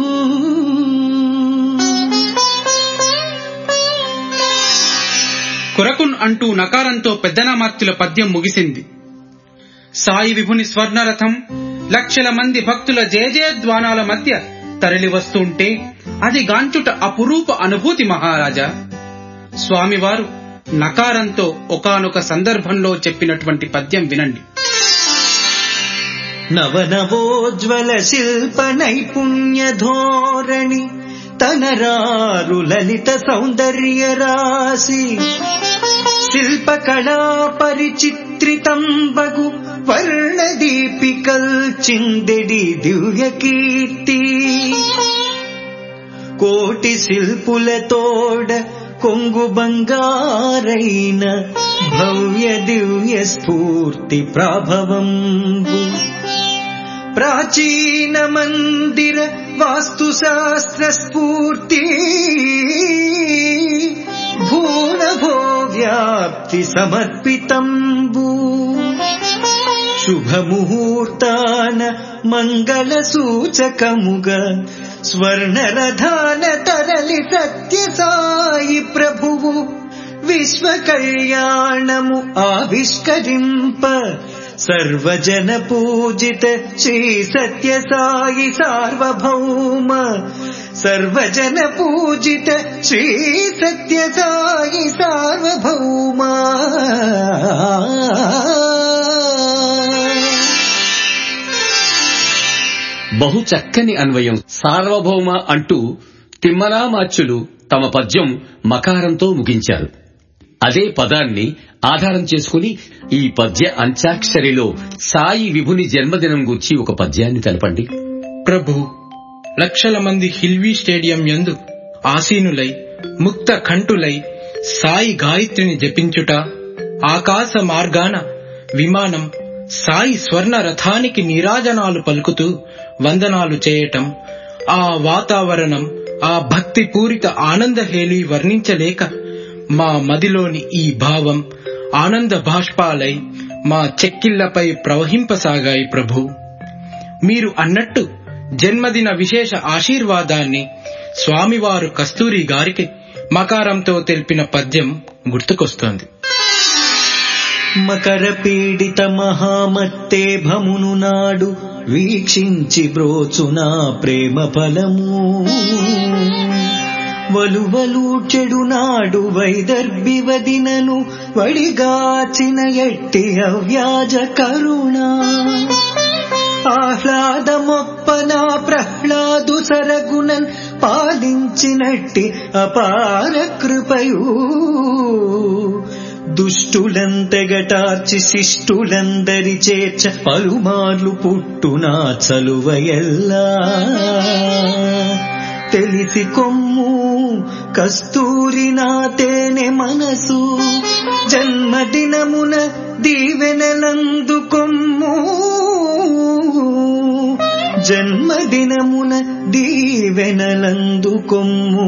కొరకున్ అంటూ నకారంతో పెద్దనామార్తుల పద్యం ముగిసింది సాయి విభుని స్వర్ణరథం లక్షల మంది భక్తుల జయజయధ్వానాల మధ్య తరలి వస్తుంటే అది గాంచుట అపురూప అనుభూతి మహారాజా స్వామివారు నకారంతో ఒకానొక సందర్భంలో చెప్పినటువంటి పద్యం వినండి నవనవోజ్వల శిల్ప నైపుణ్య ధోరణి తనరారు లలిత సౌందర్య రాశి శిల్ప కళా పరిచిత్రితం బగు వర్ణ దీపికల్ చిందెడి దివ్య కీర్తి కోటి శిల్పులతోడ కొంగు బంగారైన భవ్య దివ్య స్ఫూర్తి ప్రభవంబు ప్రాచీన మందిర వాస్తు శాస్త్ర స్ఫూర్తి భూనభో వ్యాప్తి సమర్పితంబు శుభముహూర్తాన మంగళ సూచకముగా స్వర్ణరథాన తరలి సత్య సాయి ప్రభువు విశ్వ కళ్యాణము ఆవిష్కరింప సర్వజన పూజిత శ్రీ సత్య సాయి సార్వభౌమ సర్వజన పూజిత శ్రీ సత్య సాయి సార్వభౌమ బహు చక్కని అన్వయం సార్వభౌమ అంటూ తిమ్మరామాచ్యులు తమ పద్యం మకారంతో ముగించారు అదే పదాన్ని ఆధారం చేసుకుని ఈ పద్య అంత్యాక్షరిలో సాయి విభుని జన్మదినం గురించి ఒక పద్యాన్ని తెలపండి ప్రభు లక్షల మంది హిల్వీ స్టేడియం యందు ఆసీనులై ముక్త కంఠులై సాయి గాయత్రిని జపించుట ఆకాశ మార్గాన విమానం సాయి స్వర్ణ రథానికి నీరాజనాలు పలుకుతూ వందనాలు చేయటం ఆ వాతావరణం ఆ భక్తి పూరిత ఆనందహేళి వర్ణించలేక మా మదిలోని ఈ భావం ఆనంద బాష్పాలై మా చెక్కిళ్లపై ప్రవహింపసాగాయి ప్రభు మీరు అన్నట్టు జన్మదిన విశేష ఆశీర్వాదాన్ని స్వామివారు కస్తూరి గారికి మకారంతో తెలిపిన పద్యం గుర్తుకొస్తోంది మకర పీడిత మహామత్తే భమును నాడు వీక్షించి బ్రోచునా ప్రేమ ఫలము వలువలు చెడు నాడు వైదర్భి వదినను వడిగాచిన ఎట్టి అవ్యాజ కరుణ ఆహ్లాదమొప్పన ప్రహ్లాదు సరగుణన్ పాలించినట్టి అపార కృపయు దుష్టులంతెగటార్చి శిష్టులందరి చేర్చ పలుమార్లు పుట్టునా చలువయల్లా తెలిసి కొమ్ము కస్తూరి నా తేనె మనసు జన్మదినమున దీవెనలందు కొమ్ము జన్మదినమున దీవెనలందు కొమ్ము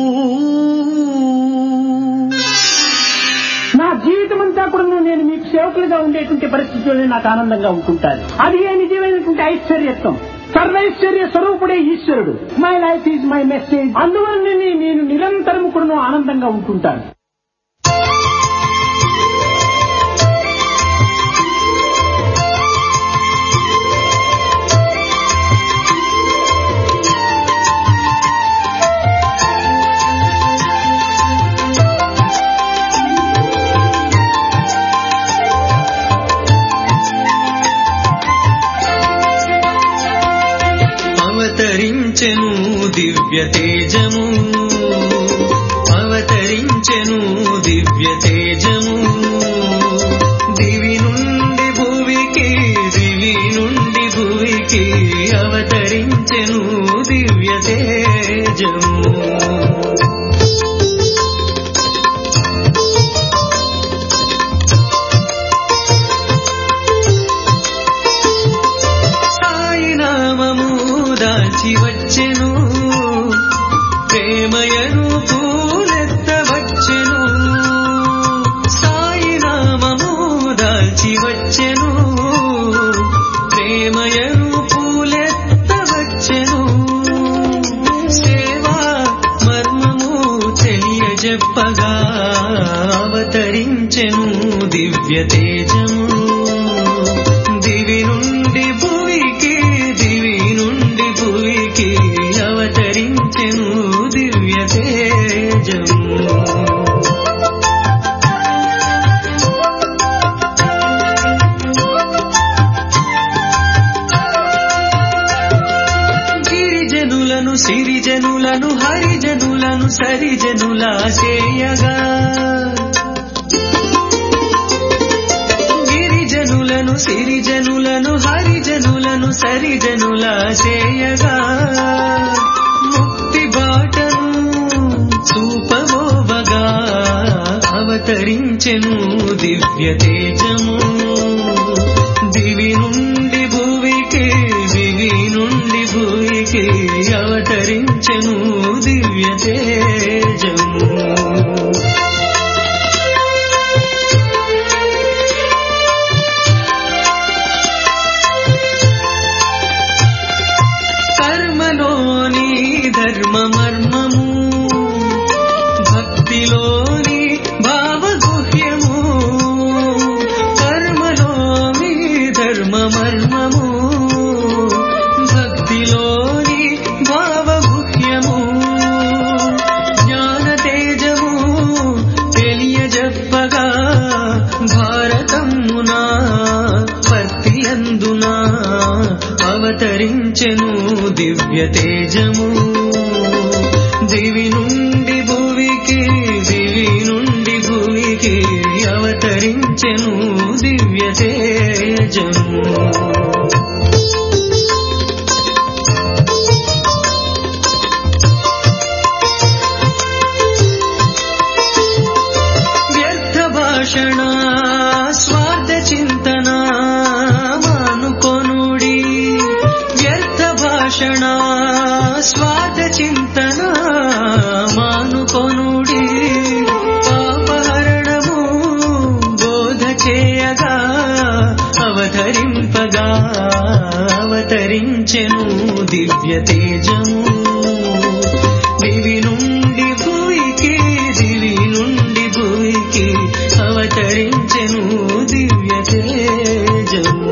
నా జీవితం అంతా కూడా నేను మీకు సేవకులుగా ఉండేటువంటి పరిస్థితుల్లో నాకు ఆనందంగా ఉంటుంటాను అది ఏ నిజమైనటువంటి ఐశ్వర్యత్వం సర్వైశ్వర్య స్వరూపుడే ఈశ్వరుడు my life is my message అందువల్ల నేను నిరంతరం కూడా ఆనందంగా ఉంటుంటాను అవతరించెను దివ్య తేజము అవతరించెను దివ్య తేజము దివి నుండి భువికి దివి నుండి భువికి అవతరించెను దివ్య తేజము సాయి నామము దాల్చి వచ్చెను ప్రేమయను పూలెత్త వచ్చెను సాయి నామము దాల్చి వచ్చెను ప్రేమయను పూలెత్త వచ్చెను సేవా మర్మము తెలియజెప్పగా అవతరించెను దివ్య తేజము దివి నుండి భువికి దివి నుండి భువికి అవతరించెను దివ్య తేజము గిరిజనులను సిరిజనులను హరిజనులను సరిజనుల చేయగా గిరిజనులను సిరిజనులను హరిజనులను సరిజనుల చేయగా ముక్తి బాటను చూపబోవగా అవతరించెను దివ్య తేజము దివి నుండి భువికి దివి నుండి భువికి అవతరించెను దివ్య తేజము కర్మలోని ధర్మ మర్మము భక్తిలోని భావగుహ్యము కర్మలోని ధర్మ మర్మము భక్తిలోని భావగుహ్యము జ్ఞాన తేజము తెలియజెప్పగా భారతమునా పత్తియందునా అవతరించెను దివ్య తేజము దివి నుండి భువికి దివి నుండి భువికి అవతరించెను దివ్య తేజము వ్యర్థ భాషణ స్వార్థ చింతన మానుకొనుడి వ్యర్థ భాషణ స్వార్థ చింతన మానుకొనుడి చేయగా అవతరింపగా అవతరించెను దివ్య తేజము దివి నుండి భూమికి దివి నుండి భూమికి అవతరించెను దివ్య తేజము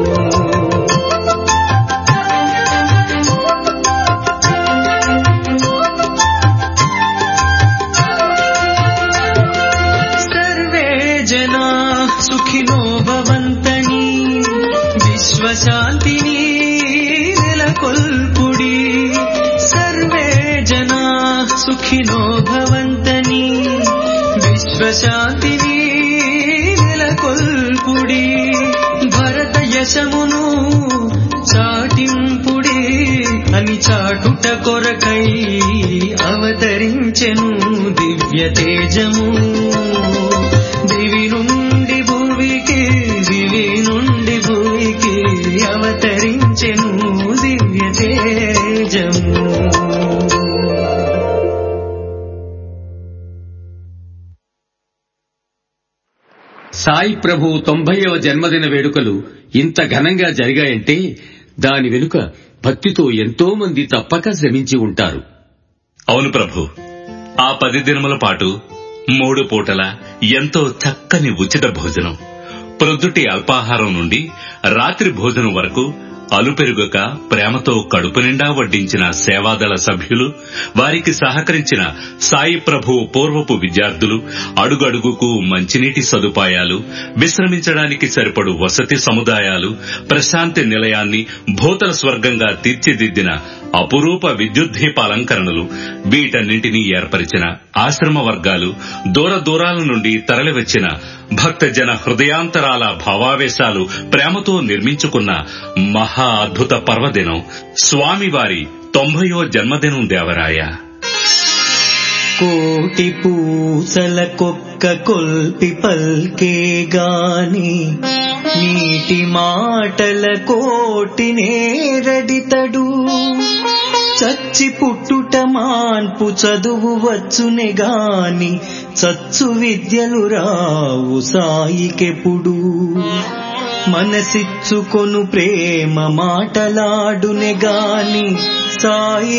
सर्वे जना सुखिनो भवन्तनि विश्वशान्तिनी నెలకొల్పుడి సర్వే జనా సుఖినో భవంతని విశ్వశాంతిని నెలకొల్పుడి భరత యశమును చాటింపుడి అని చాటుట కొరకై అవతరించెను దివ్య తేజము దివి నుండి భూమికి దివి నుండి భూమికి అవతరించెను దివ్య తేజము సాయి ప్రభు తొంభైవ జన్మదిన వేడుకలు ఇంత ఘనంగా జరిగాయంటే దాని వెనుక భక్తితో ఎంతో మంది తప్పక శ్రమించి ఉంటారు అవును ప్రభు ఆ పది దినముల పాటు మూడు పూటల ఎంతో చక్కని ఉచిత భోజనం ప్రొద్దుటి అల్పాహారం నుండి రాత్రి భోజనం వరకు అలుపెరుగక ప్రేమతో కడుపు నిండా వడ్డించిన సేవాదళ సభ్యులు వారికి సహకరించిన సాయి ప్రభు పూర్వపు విద్యార్థులు అడుగడుగుకు మంచినీటి సదుపాయాలు విశ్రమించడానికి సరిపడు వసతి సముదాయాలు ప్రశాంతి నిలయాన్ని భూతల స్వర్గంగా తీర్చిదిద్దిన అపురూప విద్యుత్ దీపాలంకరణలు వీటన్నింటినీ ఏర్పరిచిన ఆశ్రమ వర్గాలు దూర దూరాల నుండి తరలివచ్చిన భక్తజన హృదయాంతరాల భావావేశాలు ప్రేమతో నిర్మించుకున్న మహా అద్భుత పర్వదినం స్వామివారి తొంభయో జన్మదినం దేవరాయ కోటి పూసల కొక్క కొల్పి పల్కే గాని నీటి మాటల కోటి నేరడితడు చచ్చి పుట్టుట మాన్పు చదువు వచ్చునే గాని చచ్చు విద్యలు రావు సాయికెప్పుడు మనసిచ్చుకొను ప్రేమ మాటలాడునే గాని సాయి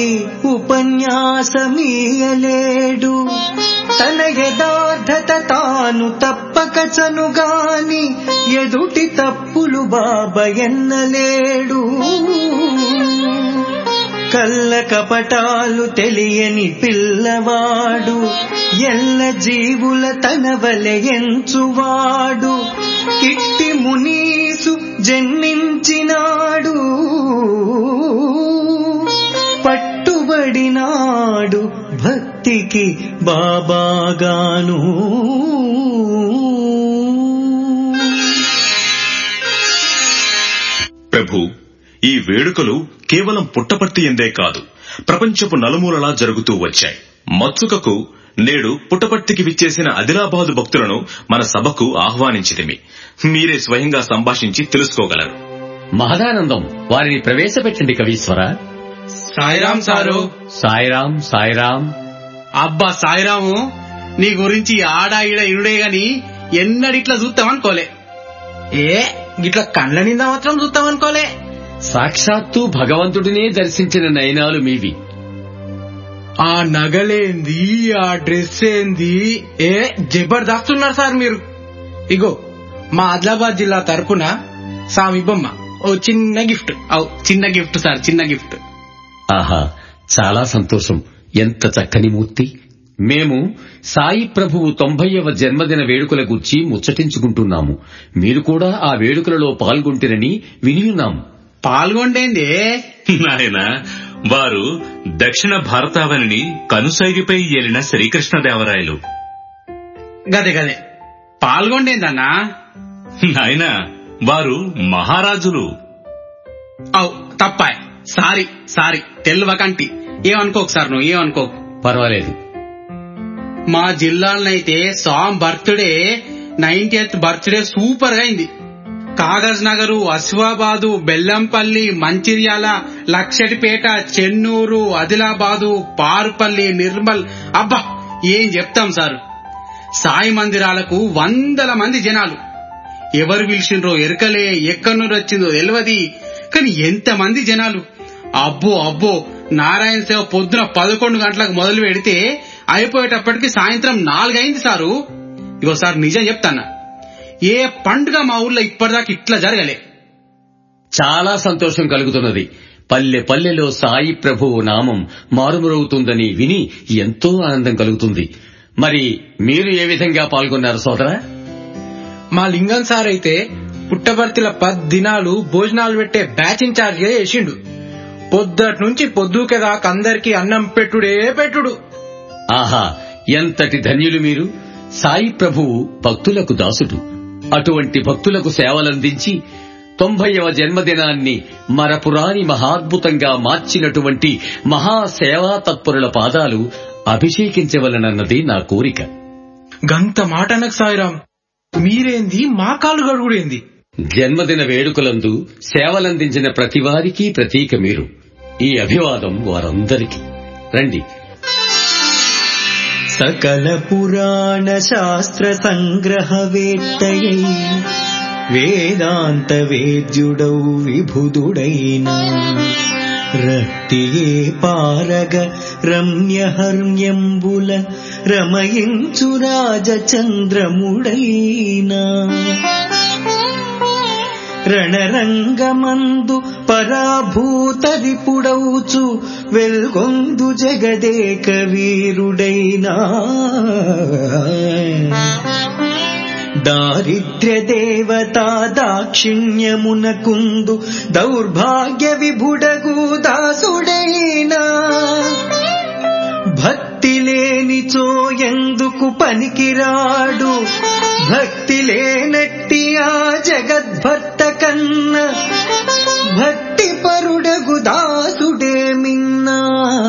ఉపన్యాసమీయలేడు తన యథార్థత తాను తప్పక చనుగాని ఎదుటి తప్పులు బాబ ఎన్నలేడు కళ్ళ కపటాలు తెలియని పిల్లవాడు ఎల్ల జీవుల తన వలె ఎంచువాడు ఇట్టి మునీసు జన్మించినాడు పట్టుబడినాడు భక్తికి బాబాగాను ప్రభు ఈ వేడుకలు కేవలం పుట్టపర్తి ఎందే కాదు ప్రపంచపు నలుమూలలా జరుగుతూ వచ్చాయి మత్సుకకు నేడు పుట్టపర్తికి విచ్చేసిన ఆదిలాబాదు భక్తులను మన సభకు ఆహ్వానించితిమి మీరే స్వయంగా సంభాషించి తెలుసుకోగలరు మహదానందం వారిని ప్రవేశపెట్టండి కవీశ్వర సాయిరాం సారు సాయిరాం సాయిరాం అబ్బా సాయిరాము నీ గురించి ఆడ ఈడ ఇరుడే గాని ఎన్నడిట్లా చూస్తామనుకోలే ఏ గిట్ల కండ్ల నింద మాత్రం చూస్తామనుకోలే సాక్షాత్తు భగవంతుడినే దర్శించిన నయనాలు మీవి ఆ నగలేంది ఆ డ్రెస్ ఏంది ఏ జబర్దస్త్ ఉన్నారు సార్ మీరు ఇగో మా ఆదిలాబాద్ జిల్లా తరపున సామి బొమ్మ ఓ చిన్న గిఫ్ట్ అవు చిన్న గిఫ్ట్ సార్ చిన్న గిఫ్ట్ ఆహా చాలా సంతోషం ఎంత చక్కని మూర్తి మేము సాయి ప్రభువు తొంభైవ జన్మదిన వేడుకల గురించి ముచ్చటించుకుంటున్నాము మీరు కూడా ఆ వేడుకలలో పాల్గొంటిరని వినియున్నాము పాల్గొండేంది నాయన వారు దక్షిణ భారతావనిని కనుసైగిపై ఏలిన శ్రీకృష్ణదేవరాయలు గదే గదే పాల్గొండేందన్నా నాయన వారు మహారాజులు అవు తప్పాయ్ సారీ సారీ తెల్వకంటి ఏమనుకోకు సార్ నువ్వు ఏమనుకోకు పర్వాలేదు మా జిల్లాలనైతే సామ్ బర్త్డే నైన్టీఎత్ బర్త్డే సూపర్ గా అయింది కాగజ్ నగరు అశ్వాబాదు బెల్లంపల్లి మంచిర్యాల లక్షటిపేట చెన్నూరు ఆదిలాబాదు పారుపల్లి నిర్మల్ అబ్బా ఏం చెప్తాం సార్ సాయి మందిరాలకు వందల మంది జనాలు ఎవరు పిలిచిండ్రో ఎరకలే ఎక్కడి నుండి వచ్చిందో తెలియదు కానీ ఎంతమంది జనాలు అబ్బో అబ్బో నారాయణ సేవ పొద్దున పదకొండు గంటలకు మొదలు పెడితే అయిపోయేటప్పటికి సాయంత్రం నాలుగైంది సారు ఇగో సార్ నిజం చెప్తానా ఏ పండుగ మా ఊర్లో ఇప్పటిదాకా ఇట్లా జరగలే చాలా సంతోషం కలుగుతున్నది పల్లె పల్లెలో సాయి ప్రభువు నామం మారుమరుగుతుందని విని ఎంతో ఆనందం కలుగుతుంది మరి మీరు ఏ విధంగా పాల్గొన్నారు సోదరా మా లింగం సార్ అయితే పుట్టబర్తిల పది దినాలు భోజనాలు పెట్టే బ్యాచ్ ఇన్ఛార్జ్ గా చేసిండు పొద్దటి నుంచి పొద్దుకే దాకా అందరికీ అన్నం పెట్టుడే పెట్టుడు ఆహా ఎంతటి ధన్యులు మీరు సాయి ప్రభువు భక్తులకు దాసుడు అటువంటి భక్తులకు సేవలందించి తొంభైవ జన్మదినాన్ని మరపురాని మహాద్భుతంగా మార్చినటువంటి మహాసేవా తత్పరుల పాదాలు అభిషేకించవలనన్నది నా కోరిక గంత మాట అనకు సాయిరాం మీరేంది మా కాళ్ళు గడుగుడేంది జన్మదిన వేడుకలందు సేవలందించిన ప్రతివారికి ప్రతీక మీరు ఈ అభివాదం వారందరికీ రండి సకల పురాణ శాస్త్ర సంగ్రహ వేత్తయై వేదాంత వేద్యుడౌ విభుదుడైన రక్తియే పారగ రమ్యహర్మ్యంబుల రమయించు రాజచంద్రముడైనా రణరంగమందు పరాభూతరిపుడౌచు వెల్గొందు జగదేక వీరుడైనా దారిద్ర్య దేవతా దాక్షిణ్యమునకుందు దౌర్భాగ్య విభుడగు దాసుడైనా భక్తి లేనిచో ఎందుకు పనికిరాడు భక్తి లేనట్టి ఆ జగద్భర్త కన్న భక్తి పరుడగు దాసుడే మిన్నా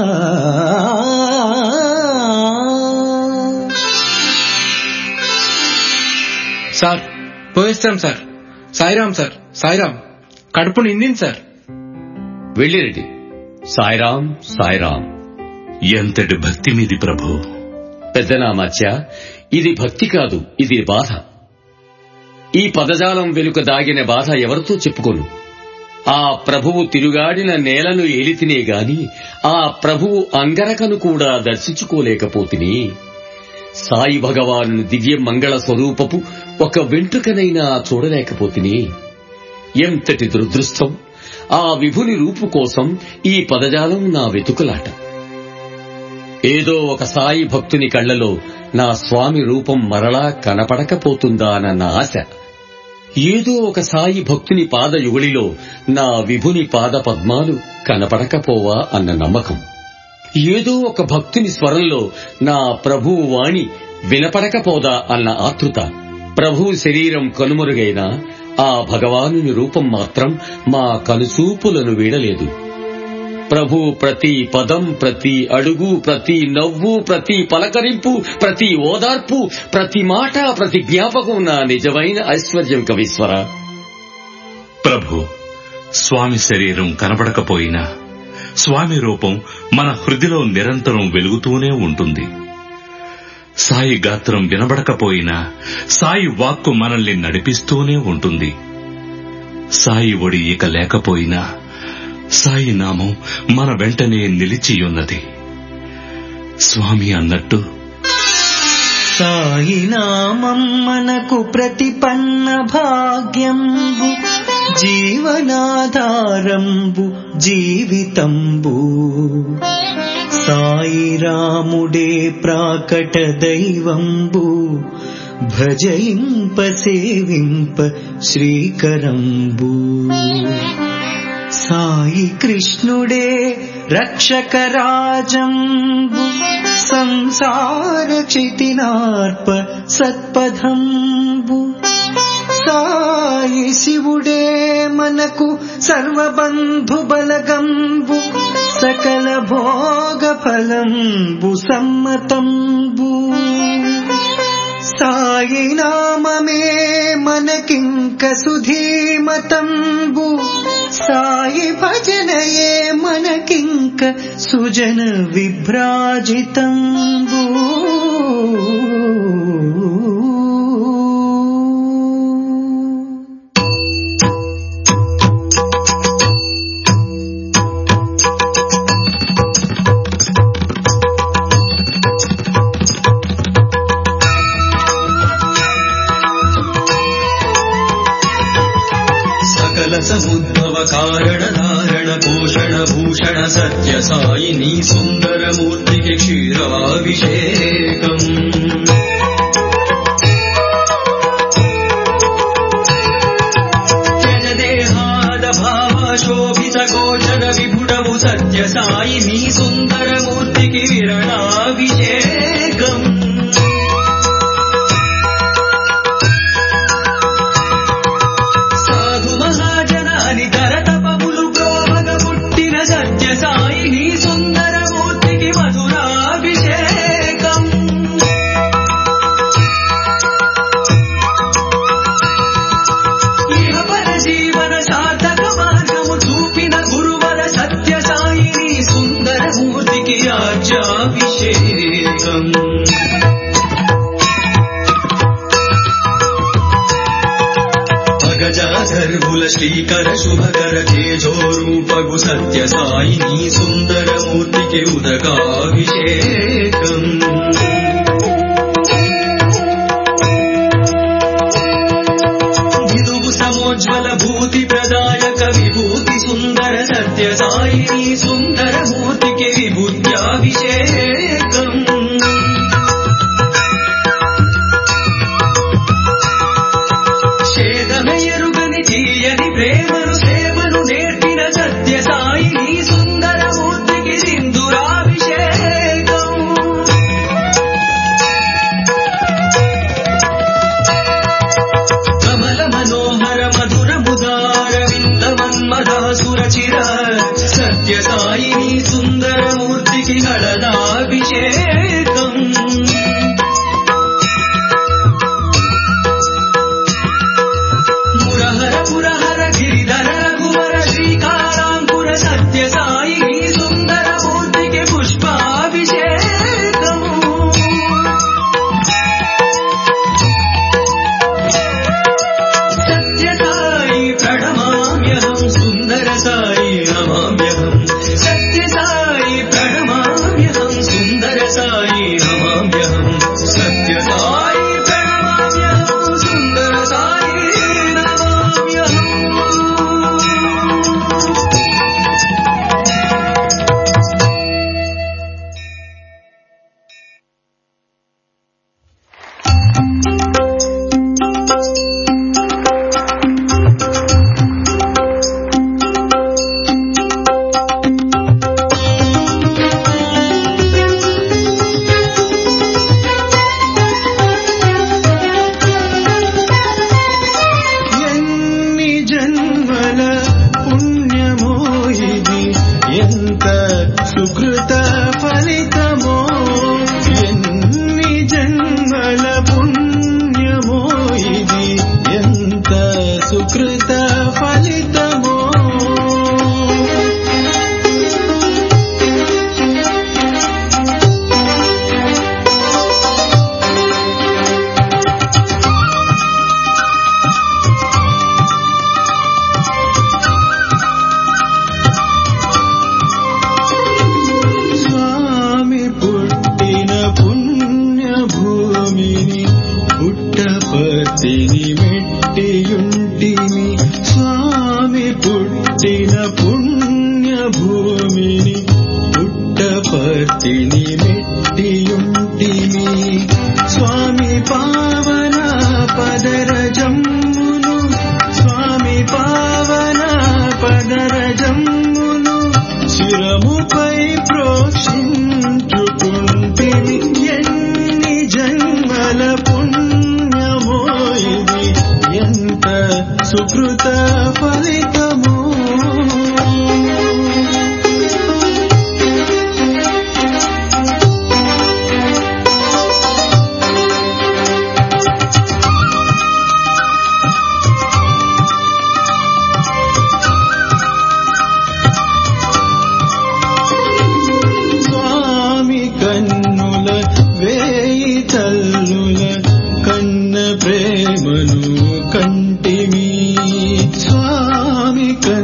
సార్ పోయిస్తాం సార్ సాయిరాం సార్ సాయిరాం కడుపు నిండింది సార్ వెళ్ళిరండి సాయిరాం సాయిరాం ఎంతటి భక్తి మీది ప్రభు పెద్దనామాచ్య ఇది భక్తి కాదు ఇది బాధ ఈ పదజాలం వెనుక దాగిన బాధ ఎవరితో చెప్పుకోను ఆ ప్రభువు తిరుగాడిన నేలను ఏలితినే గాని ఆ ప్రభువు అంగరకను కూడా దర్శించుకోలేకపోతిని సాయి భగవాను దివ్య మంగళ స్వరూపపు ఒక వెంట్రుకనైనా చూడలేకపోతిని ఎంతటి దురదృష్టం ఆ విభుని రూపు కోసం ఈ పదజాలం నా వెతుకులాట ఏదో ఒక సాయి భక్తుని కళ్ళలో నా స్వామి రూపం మరలా కనపడకపోతుందా అన్న ఆశ ఏదో ఒక సాయి భక్తుని పాద యుగళిలో నా విభుని పాద పద్మాలు కనపడకపోవా అన్న నమ్మకం ఏదో ఒక భక్తుని స్వరంలో నా ప్రభువు వాణి వినపడకపోదా అన్న ఆతృత ప్రభువు శరీరం కనుమరుగైనా ఆ భగవానుని రూపం మాత్రం మా కనుసూపులను వీడలేదు ప్రభు ప్రతి పదం ప్రతి అడుగు ప్రతి నవ్వు ప్రతి పలకరింపు ప్రతి ఓదార్పు ప్రతి మాట ప్రతి జ్ఞాపకం నా నిజమైన ఐశ్వర్యం కవీశ్వర ప్రభు స్వామి శరీరం కనబడకపోయినా స్వామి రూపం మన హృదిలో నిరంతరం వెలుగుతూనే ఉంటుంది సాయి గాత్రం వినబడకపోయినా సాయి వాక్కు మనల్ని నడిపిస్తూనే ఉంటుంది సాయి ఒడి ఇక లేకపోయినా సాయి నామం మన వెంటనే నిలిచియున్నది స్వామి అన్నట్టు సాయి నామం మనకు ప్రతిపన్న భాగ్యంబు జీవనాధారంబు జీవితంబు సాయి రాముడే ప్రాకట దైవంబు భజయింప సేవింప శ్రీకరంబు సాయి కృష్ణుడే రక్షక రాజంబు సంసార క్షితినార్ప సత్పథంబు సాయి శివుడే మనకు సర్వబంధు బలగంబు సకల భోగ ఫలంబు సమ్మతంబు సాయి నామమే మనకింక సుధీమతంబు సాయి భజనయే మనకింక సుజన విభ్రాజితంబు సకల సముద్భవ కారణ ధారణ పోషణ భూషణ సత్య సాయిని సుందర మూర్తికి క్షీరాభిషేకం జనదేహాద భావ శోభిత గోచర విభుడము సత్య సాయిని సుందర మూర్తికి విరణాభిషేకం సాధు మహాజనాని తరతపములు ప్రోభగ పుట్టిన సత్య సాయిని సుందర మూర్తికి మధురాభిషేకం ఇహ పర జీవన సార్థక మార్గము చూపిన గురువర సత్య సాయిని సుందర మూర్తికి ఆజ్యాభిషేకం అగజాధర్ముల శ్రీకర శుభకర తేజోరూపగు సత్య సాయిని సుందర మూర్తికి ఉదకాభిషేకం విదుగు సమోజ్వల భూతి ప్రదాయక విభూతి సుందర సత్య సాయిని సుందర మూర్తికి విభూత్యాభిషేకం చేదమెరుగని తీయని ప్రేమను సేవను నేర్పిన సత్య సాయిని సుందర మూర్తికి సింధురాభిషేకం కమల మనోహర మధుర ముదార వింద మన్మదాసుర చిర సత్య సాయిని సుందర మూర్తికి గళదాభిషేకం మురహర పురహర గిరిధర రఘువర శ్రీకాళాంకుర సత్య సాయి సుందర మూర్తికి పుష్పాభిషేకము సత్య సాయి ప్రణమామ్యహం సుందర సాయి నమామ్యహం సత్య సాయి ప్రణమామ్యహం సుందర సాయి నమామ్యహం సత్య సాయి ప్రణమామ్యహం సుందర సాయి నమామ్యహం ఎన్ని జన్మల పుణ్యమో ఇది ఎంత సుకృత ఫలితమో ఎన్ని జన్మల పుణ్యమో ఇది ఎంత సుకృత ఫలితమో స్వామి పుట్టిన పుణ్య భూమిని పుట్టపతిని మెట్టియుంటిమి స్వామి పుట్టిన పుణ్య భూమిని పుట్టపతిని మెట్టియుంటిమి స్వామి పావన పదరజమ్మును స్వామి పావన పదరజమ్మును శిరముపై ప్రోక్షించుకుంటిని ఎన్ని జన్మల పుణ్యమో ఇది ఎంత సుకృత ఫలితమో స్వామి కన్నుల వేయి తల్లుల కన్న ప్రేమను కంటిమి స్వామి కన్నుల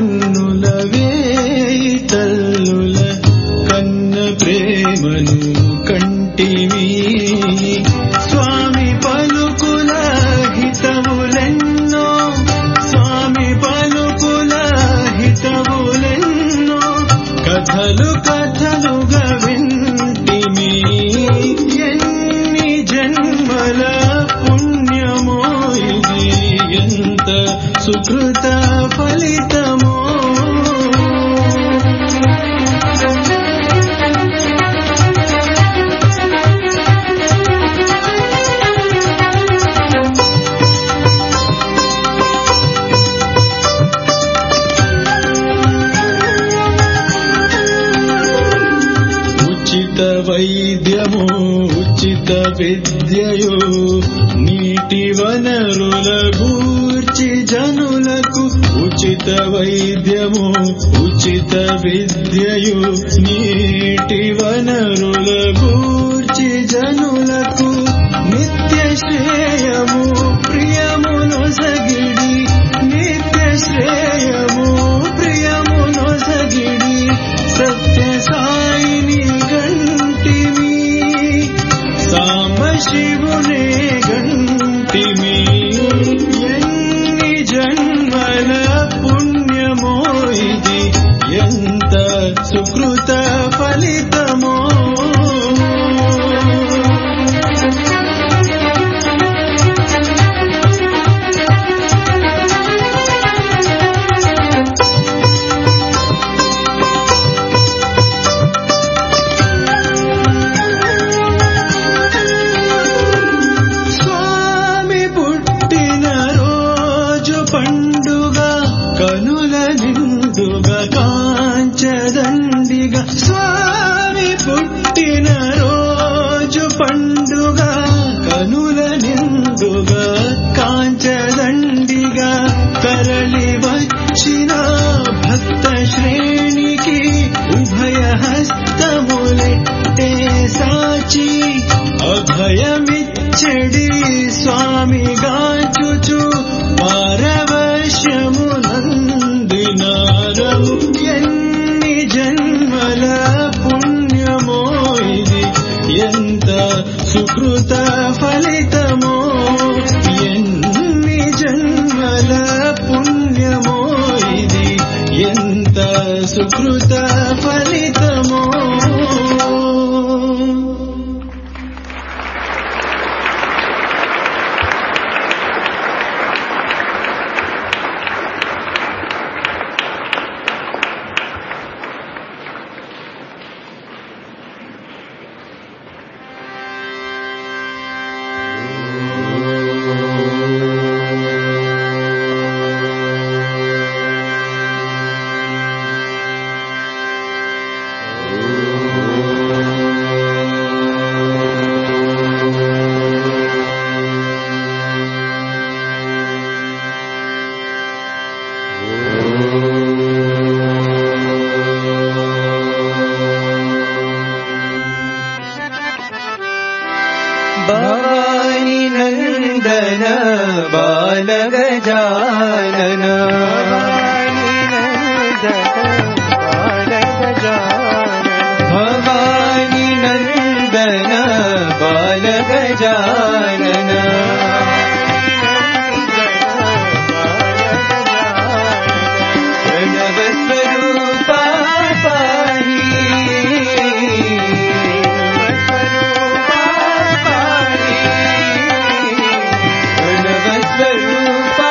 సుకృత ఫలితమో ఉచిత వైద్యము ఉచిత విద్యయు నీటి వనరుల గూర్చి జనులకు ఉచిత వైద్యము ఉచిత విద్యయు నీటి వనరుల గూర్చి జనులకు నిత్య శ్రేయము ప్రియమును సగిడి నిత్య శ్రేయము ప్రియమును సగిడి సత్య సాయిని గంటిమి సామ శివునే గంటిమి ఎన్ని జన్మల పుణ్యమో ఇది ఎంత సుకృత ఫలితమో స్వామి పుట్టిన రోజు పండుగ కనుల నిండుగా కాంచదండిగా స్వామి పుట్టిన రోజు పండుగ కనుల నిండుగా కాంచదండిగా తరలి వచ్చిన భక్త శ్రేణికి ఉభయ హస్తములెట్టే సాచి అభయమిచ్చడి స్వామి గాచుచు పారవశ్యము నందినారము ఎన్ని జన్మల పుణ్యమో ఇది ఎంత సుకృత ఫలితమో ఎన్ని జన్మల పుణ్యమో ఇది ఎంత సుకృత ఫలితమో भवानी नन्दन बालगजानन भवानी नन्दन बालगजानन प्रणवस्वरूपा प्रणवस्वरूपा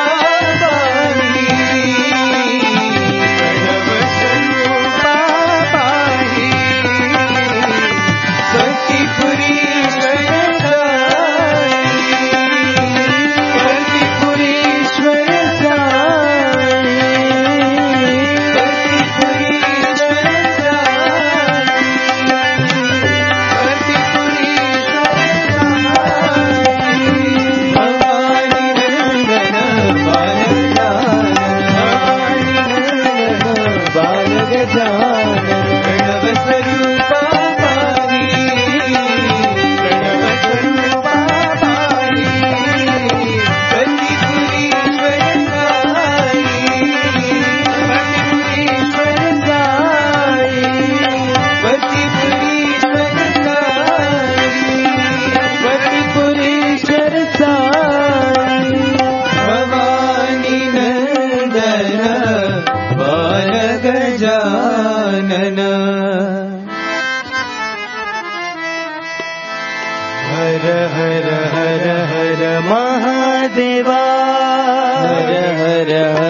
भवानी नन्दन बालगजानन हर हर हर हर महादेवा हर हर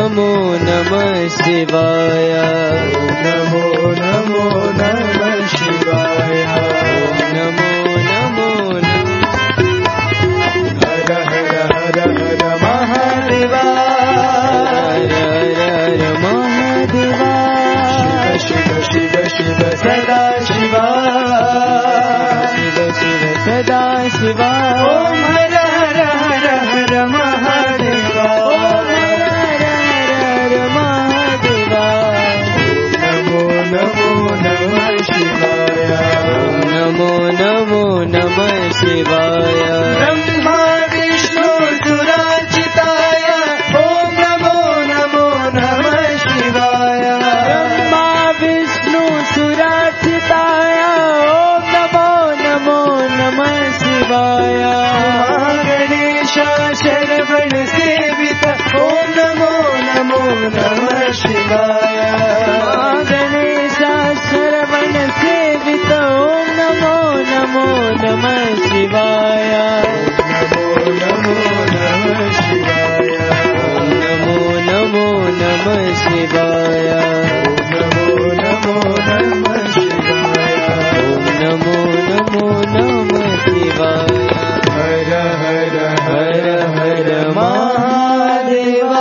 नमो नमः शिवाय नमो नमो नमः शिवाय नमो नमो हर हर हर हर महादेवा हर हर महादेवा शिव शिव शिव सदा शिवा शिव शिव सदा शिवा ॐ हर हर हर हर महादेवा हर हर हर महादेवा नमो नमो नमः शिवाय नमो नमो नमः शिवाय ब्रह्मा विष्णु सुराचिताय ॐ नमो नमो नमः शिवाय ब्रह्मा विष्णु सुराचिताय ॐ नमो नमो नमः शिवाय गणेश शरवण सेवित ॐ नमो नमो नमः शिवाय गणेश शरवण सेवित ॐ नमो नमो नमः शिवाय नमो नमो नमः शिवाय नमो नमो नमः शिवाय नमो नमो नमः शिवाय ॐ नमो नमो नमः शिवाय हर हर हर हर महादेवा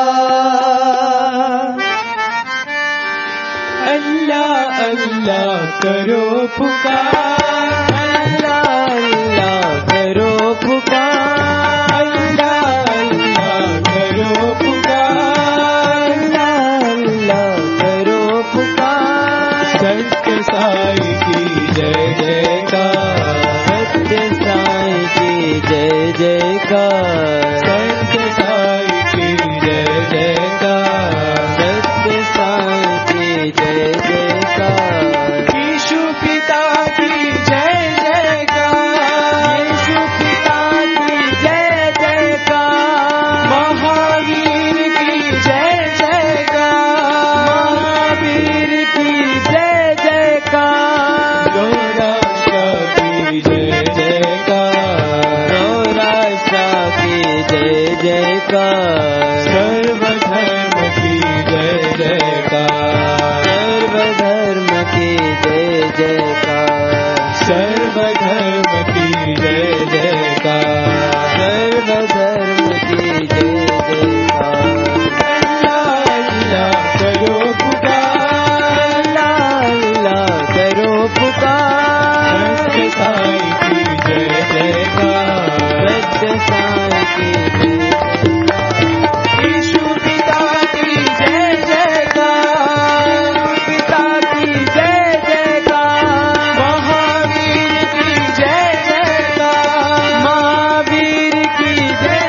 अल्लाह अल्लाह करो पुकार अल्लाह अल्लाह करो पुकार अल्लाह अल्लाह करो पुकार अल्लाह अल्लाह करो पुकार सत्य साई की जय जयकार सत्य साई की जय जयकार सत्य साई की जय जयकार सत्य साई की जय जयकार यीशु पिता की जय जयकार यीशु पिता की जय जयकार महावीर की जय जयकार महावीर की जय जयकार गौराशा की जय जयकार गौराशा की जय जयकार सर्वधर्म की जय जयकार सर्वधर्म की जय जयकार सर्वधर्म की जय जयकार सर्वधर्म की जय जयकार अल्लाह अल्लाह करो पुकार अल्लाह अल्लाह करो पुकार सत्य साई की जय जयकार सत्य साई की जय यीशु पिता की जय जयकार पिता की जय जयकार महावीर की जय जयकार महावीर की जय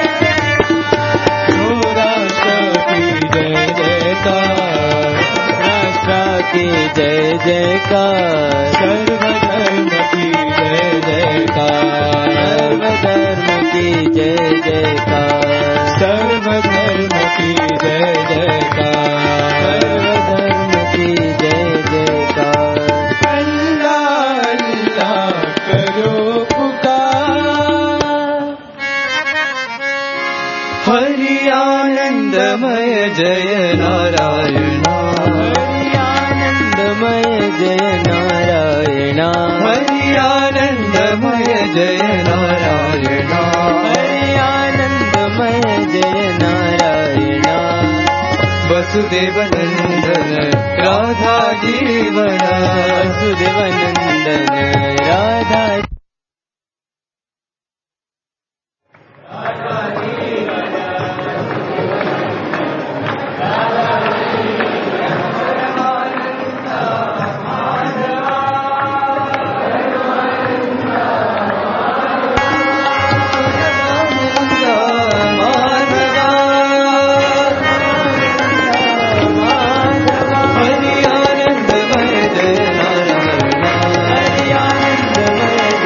राष्ट्र की जय जयकार राष्ट्र की जय जयकार सर्वधर्म की जय जयकार सर्वधर्म की जय जयकार सर्वधर्म की जय जयकार सर्वधर्म की जय जयकार अल्लाह अल्लाह करो पुकार हरि आनंदमय जय नारायण हरि आनंदमय जय नारायण हरि आनंदमय जय नारायण हरि आनंदमय जय नारायण वसुदेव नंदन राधा जीवन वसुदेव नंदन राधा हरि आनंदमय जय नारायण हरि आनंदमय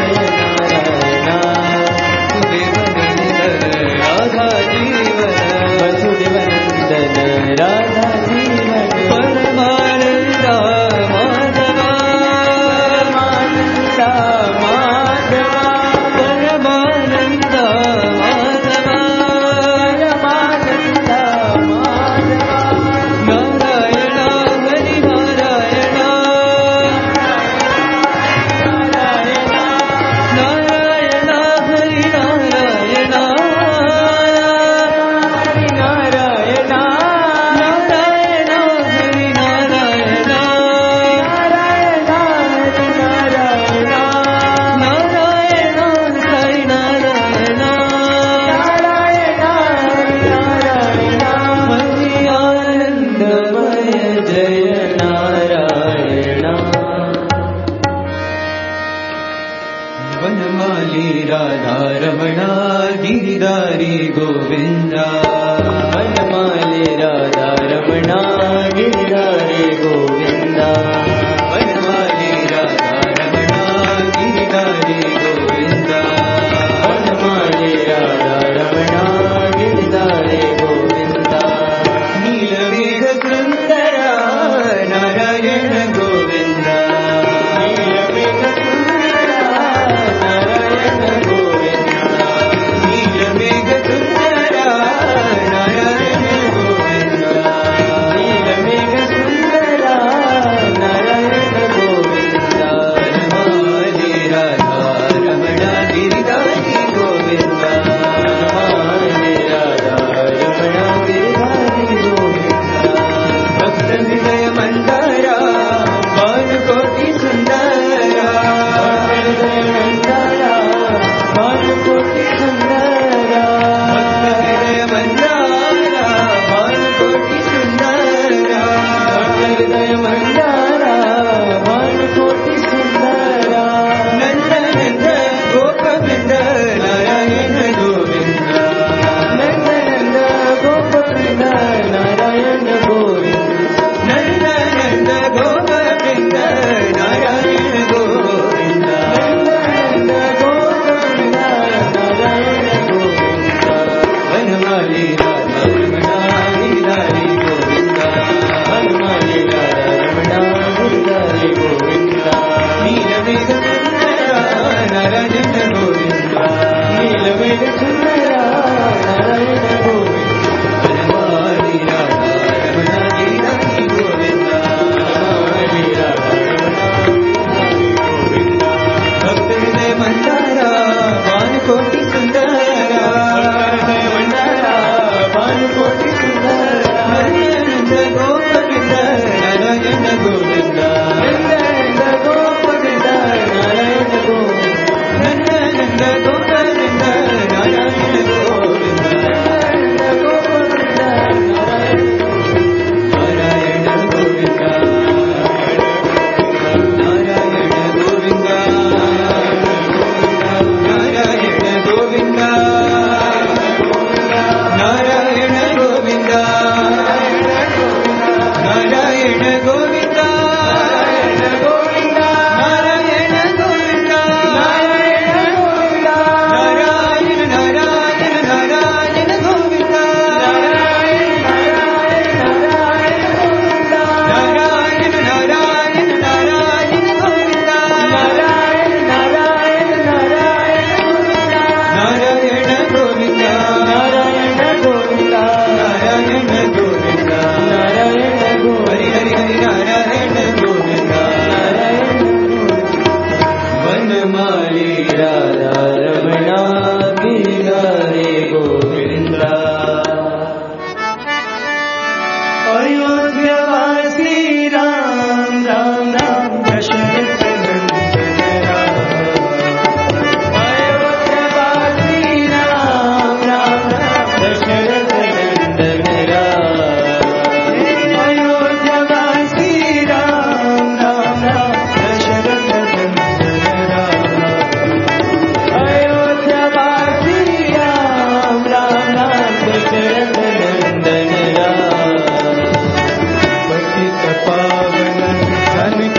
आनन्दमय जय नारायण वनमाली राधारमणा गिरिधारी गोविन्दा वनमाली राधारमणा गिरिधारी गोविन्दा वनमाली राधारमणा गिरिधारी गोविन्दा वनमाली राधारमणा गिरिधारी गोविन्दा नीलमेघ सुन्दरा नारायण गोविन्दा नीलमेघ सुन्दरा नारायण गोविन्दा नीलमेघ सुन्दरा नारायण गोविन्दा नीलमेघ सुन्दरा नारायण गोविन्दा रमाली राधा रमणा गिरिधारी गोविन्दा रमाली राधा रमणा गिरिधारी गोविन्दा भक्त हृदय मन्दारा भानुकोटि सुन्दरा हृदय मन्दारा भानुकोटि सुन्दरा भक्त हृदय मन्दारा भानुकोटि सुन्दरा हृदय मन्दारा भानुकोटि सुन्दरा नन्द नन्द गोपवृन्द नारायण गोविन्द नन्द नन्द गोपवृन्द नारायण गोविन्द नन्द नन्द गोपवृन्द नारायण गोविन्द नन्द नन्द गोपवृन्द नारायण गोविन्द वनमाली राधा रमणा गिरिधारी गोविन्द वनमाली राधा रमणा गिरिधारी गोविन्द नीलमेघ सुन्दरा नारायण गोविन्द नीलमेघ सुन्दरा नारायण गोविन्द वनमाली राधा रमणा गिरिधारी गोविन्द वनमाली राधा रमणा गिरिधारी गोविन्द भक्त हृदय मन्दारा भानुकोटि सुन्दरा हृदय मन्दारा भानुकोटि सुन्दरा नन्द गोपविन्द नारायण गोविन्द नन्द गोपविन्द नारायण गोविन्द नन्द नन्द गोपविन्द नारायण गोविन्द नन्द गोपविन्द नारायण गोविन्द नारायण गोविन्द नारायण गोविन्द नारायण गोविन्द नारायण गोविन्द नारायण गोविन्द नारायण गोविन्द नारायण गोविन्द नारायण नारायण नारायण गोविन्द नारायण नारायण नारायण गोविन्द नारायण नारायण नारायण गोविन्द नारायण नारायण नारायण गोविन्द नारायण गोविन्द नारायण गोविन्द नारायण गोविन्द नारायण गोविन्द हरि हरि हरि नारायण गोविन्द नारायण वनमाली राधा रमणा गिरिधारी गोविन्द अयोध्यावासी राम राम राम दशरथ नन्दन राम अयोध्यावासी राम राम राम दशरथ नन्दन राम अयोध्यावासी राम राम राम दशरथ नन्दन राम अयोध्यावासी राम राम राम दशरथ नन्दन राम पतित पावन धन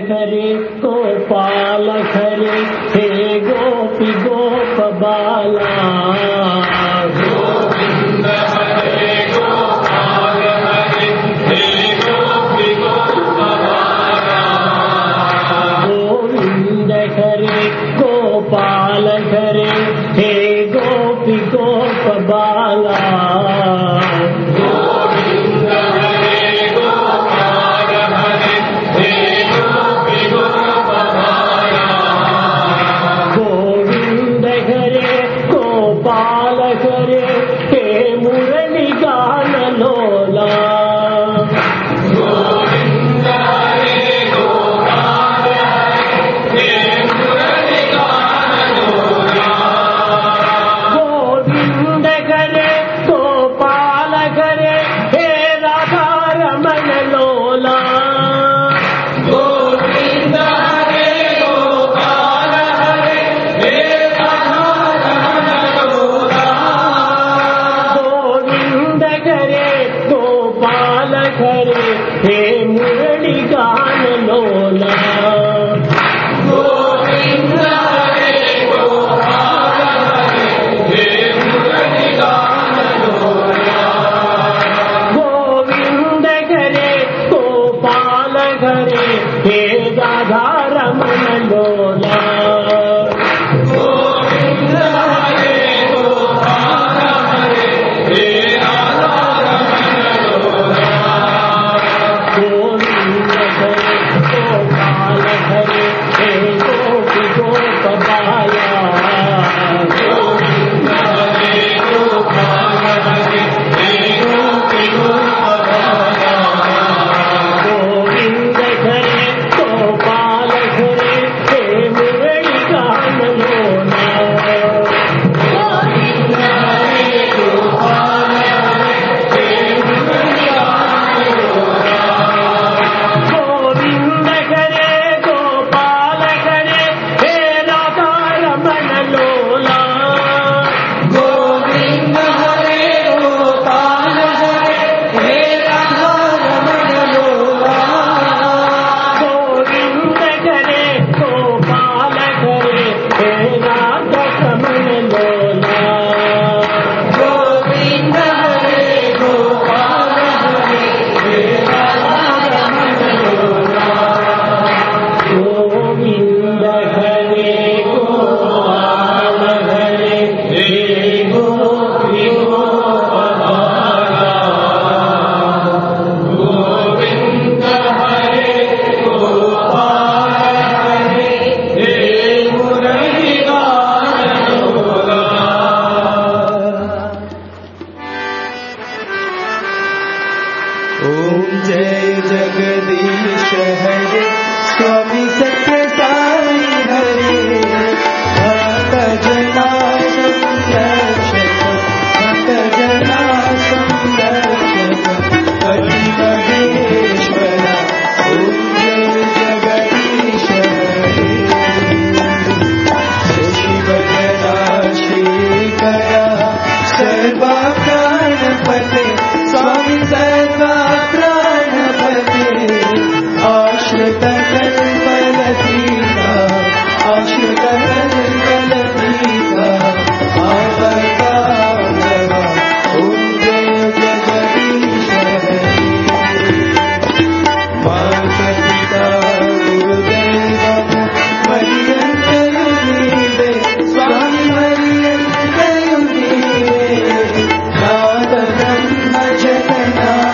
हरे गोपाल हरे हे गोपी गोप बाला गोविंद हरे गोपाल हरे हे गोपी गोप गोविंद हरे गोपाल हरे हे गोपी गोप बाला गोविंद हरे गोपाल हरे हे गोपी गोप गोविंद हरे गोपाल हरे हे मुरली गान लोला गोविंद हरे गोपाल हरे हे मुरली गान लोला गोविंद हरे गोपाल हरे हे राधा रमण लोला गोविंद हरे गोपाल हरे हे राधा रमण लोला गोविंद हरे गोपाल हरे हे मुरली गान लोला गोविंद हरे गोपाल हरे हे मुरली गान लोला गोविंद हरे गोपाल हरे हे राधा रमण लोला गोविंद हरे गोपाल हरे हे राधा रमण लोला गोविंद हरे गोपाल हरे हे गोपी गोप बाला गोविंद हरे गोपाल हरे हे गोपी गोप बाला गोविंद हरे गोपाल हरे हे मुरली गान लोला गोविंद हरे गोपाल हरे हे मुरली गान लोला गोविंद हरे गोपाल हरे हे राधा रमण लोला गोविंद हरे गोपाल हरे हे राधा रमण लोला गोविंद हरे गोपाल हरे हे राधा रमण लोला गोविंद हरे गोपाल हरे हे राधा रमण लोला गोविंद हरे गोपाल हरे हे गोपी गोपाला गोविंद हरे गोपाल हरे हे मुरली गान लोला ओम जय जगदीश हरे स्वामी सत्य साई हरे भक्त जना संरक्षक भक्त जना संरक्षक पति महेश्वरा ओम जय जगदीश हरे शिवगणा श्रीकरा सर्वा प्राणपते स्वामी सर्वा प्राणपते आश्रित कल्पलतीका आश्रित कल्पलतीका आवतारवा ॐ जय जगदीश हरे मातपिता गुरुदेवम् मरियन्तयुनीवे स्वामि मरियन्तयुनीवे नाद ब्रह्म जगन्नाथ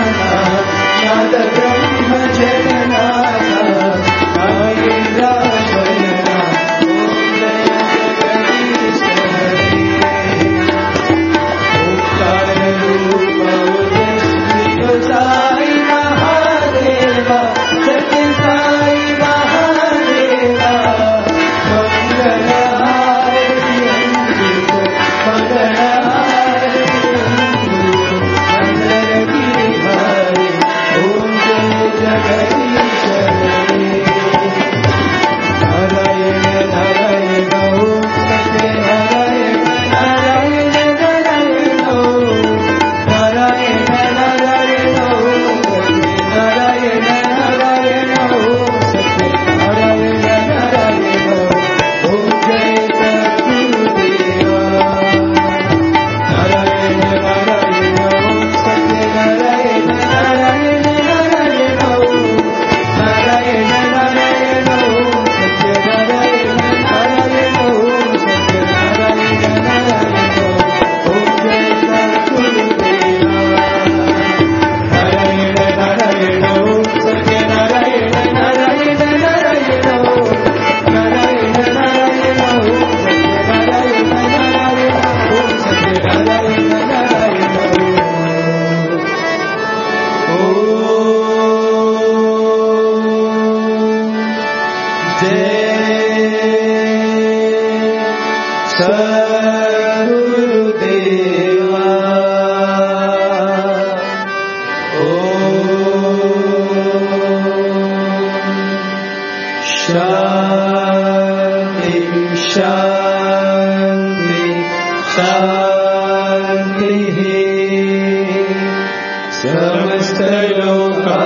समस्तलोका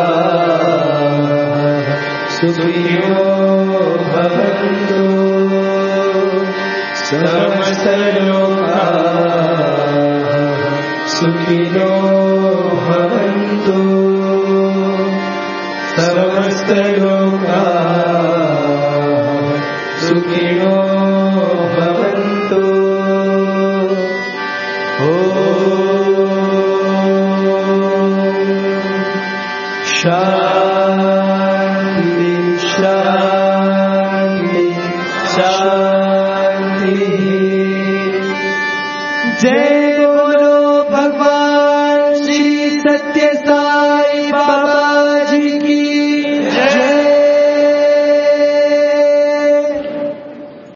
सुखिनो भवन्तु समस्तलोका सुखिनो भवन्तु समस्तलोका सुखिनो भवन्तु शान्ति शान्ति शान्ति जय बोलो भगवान श्री सत्य साई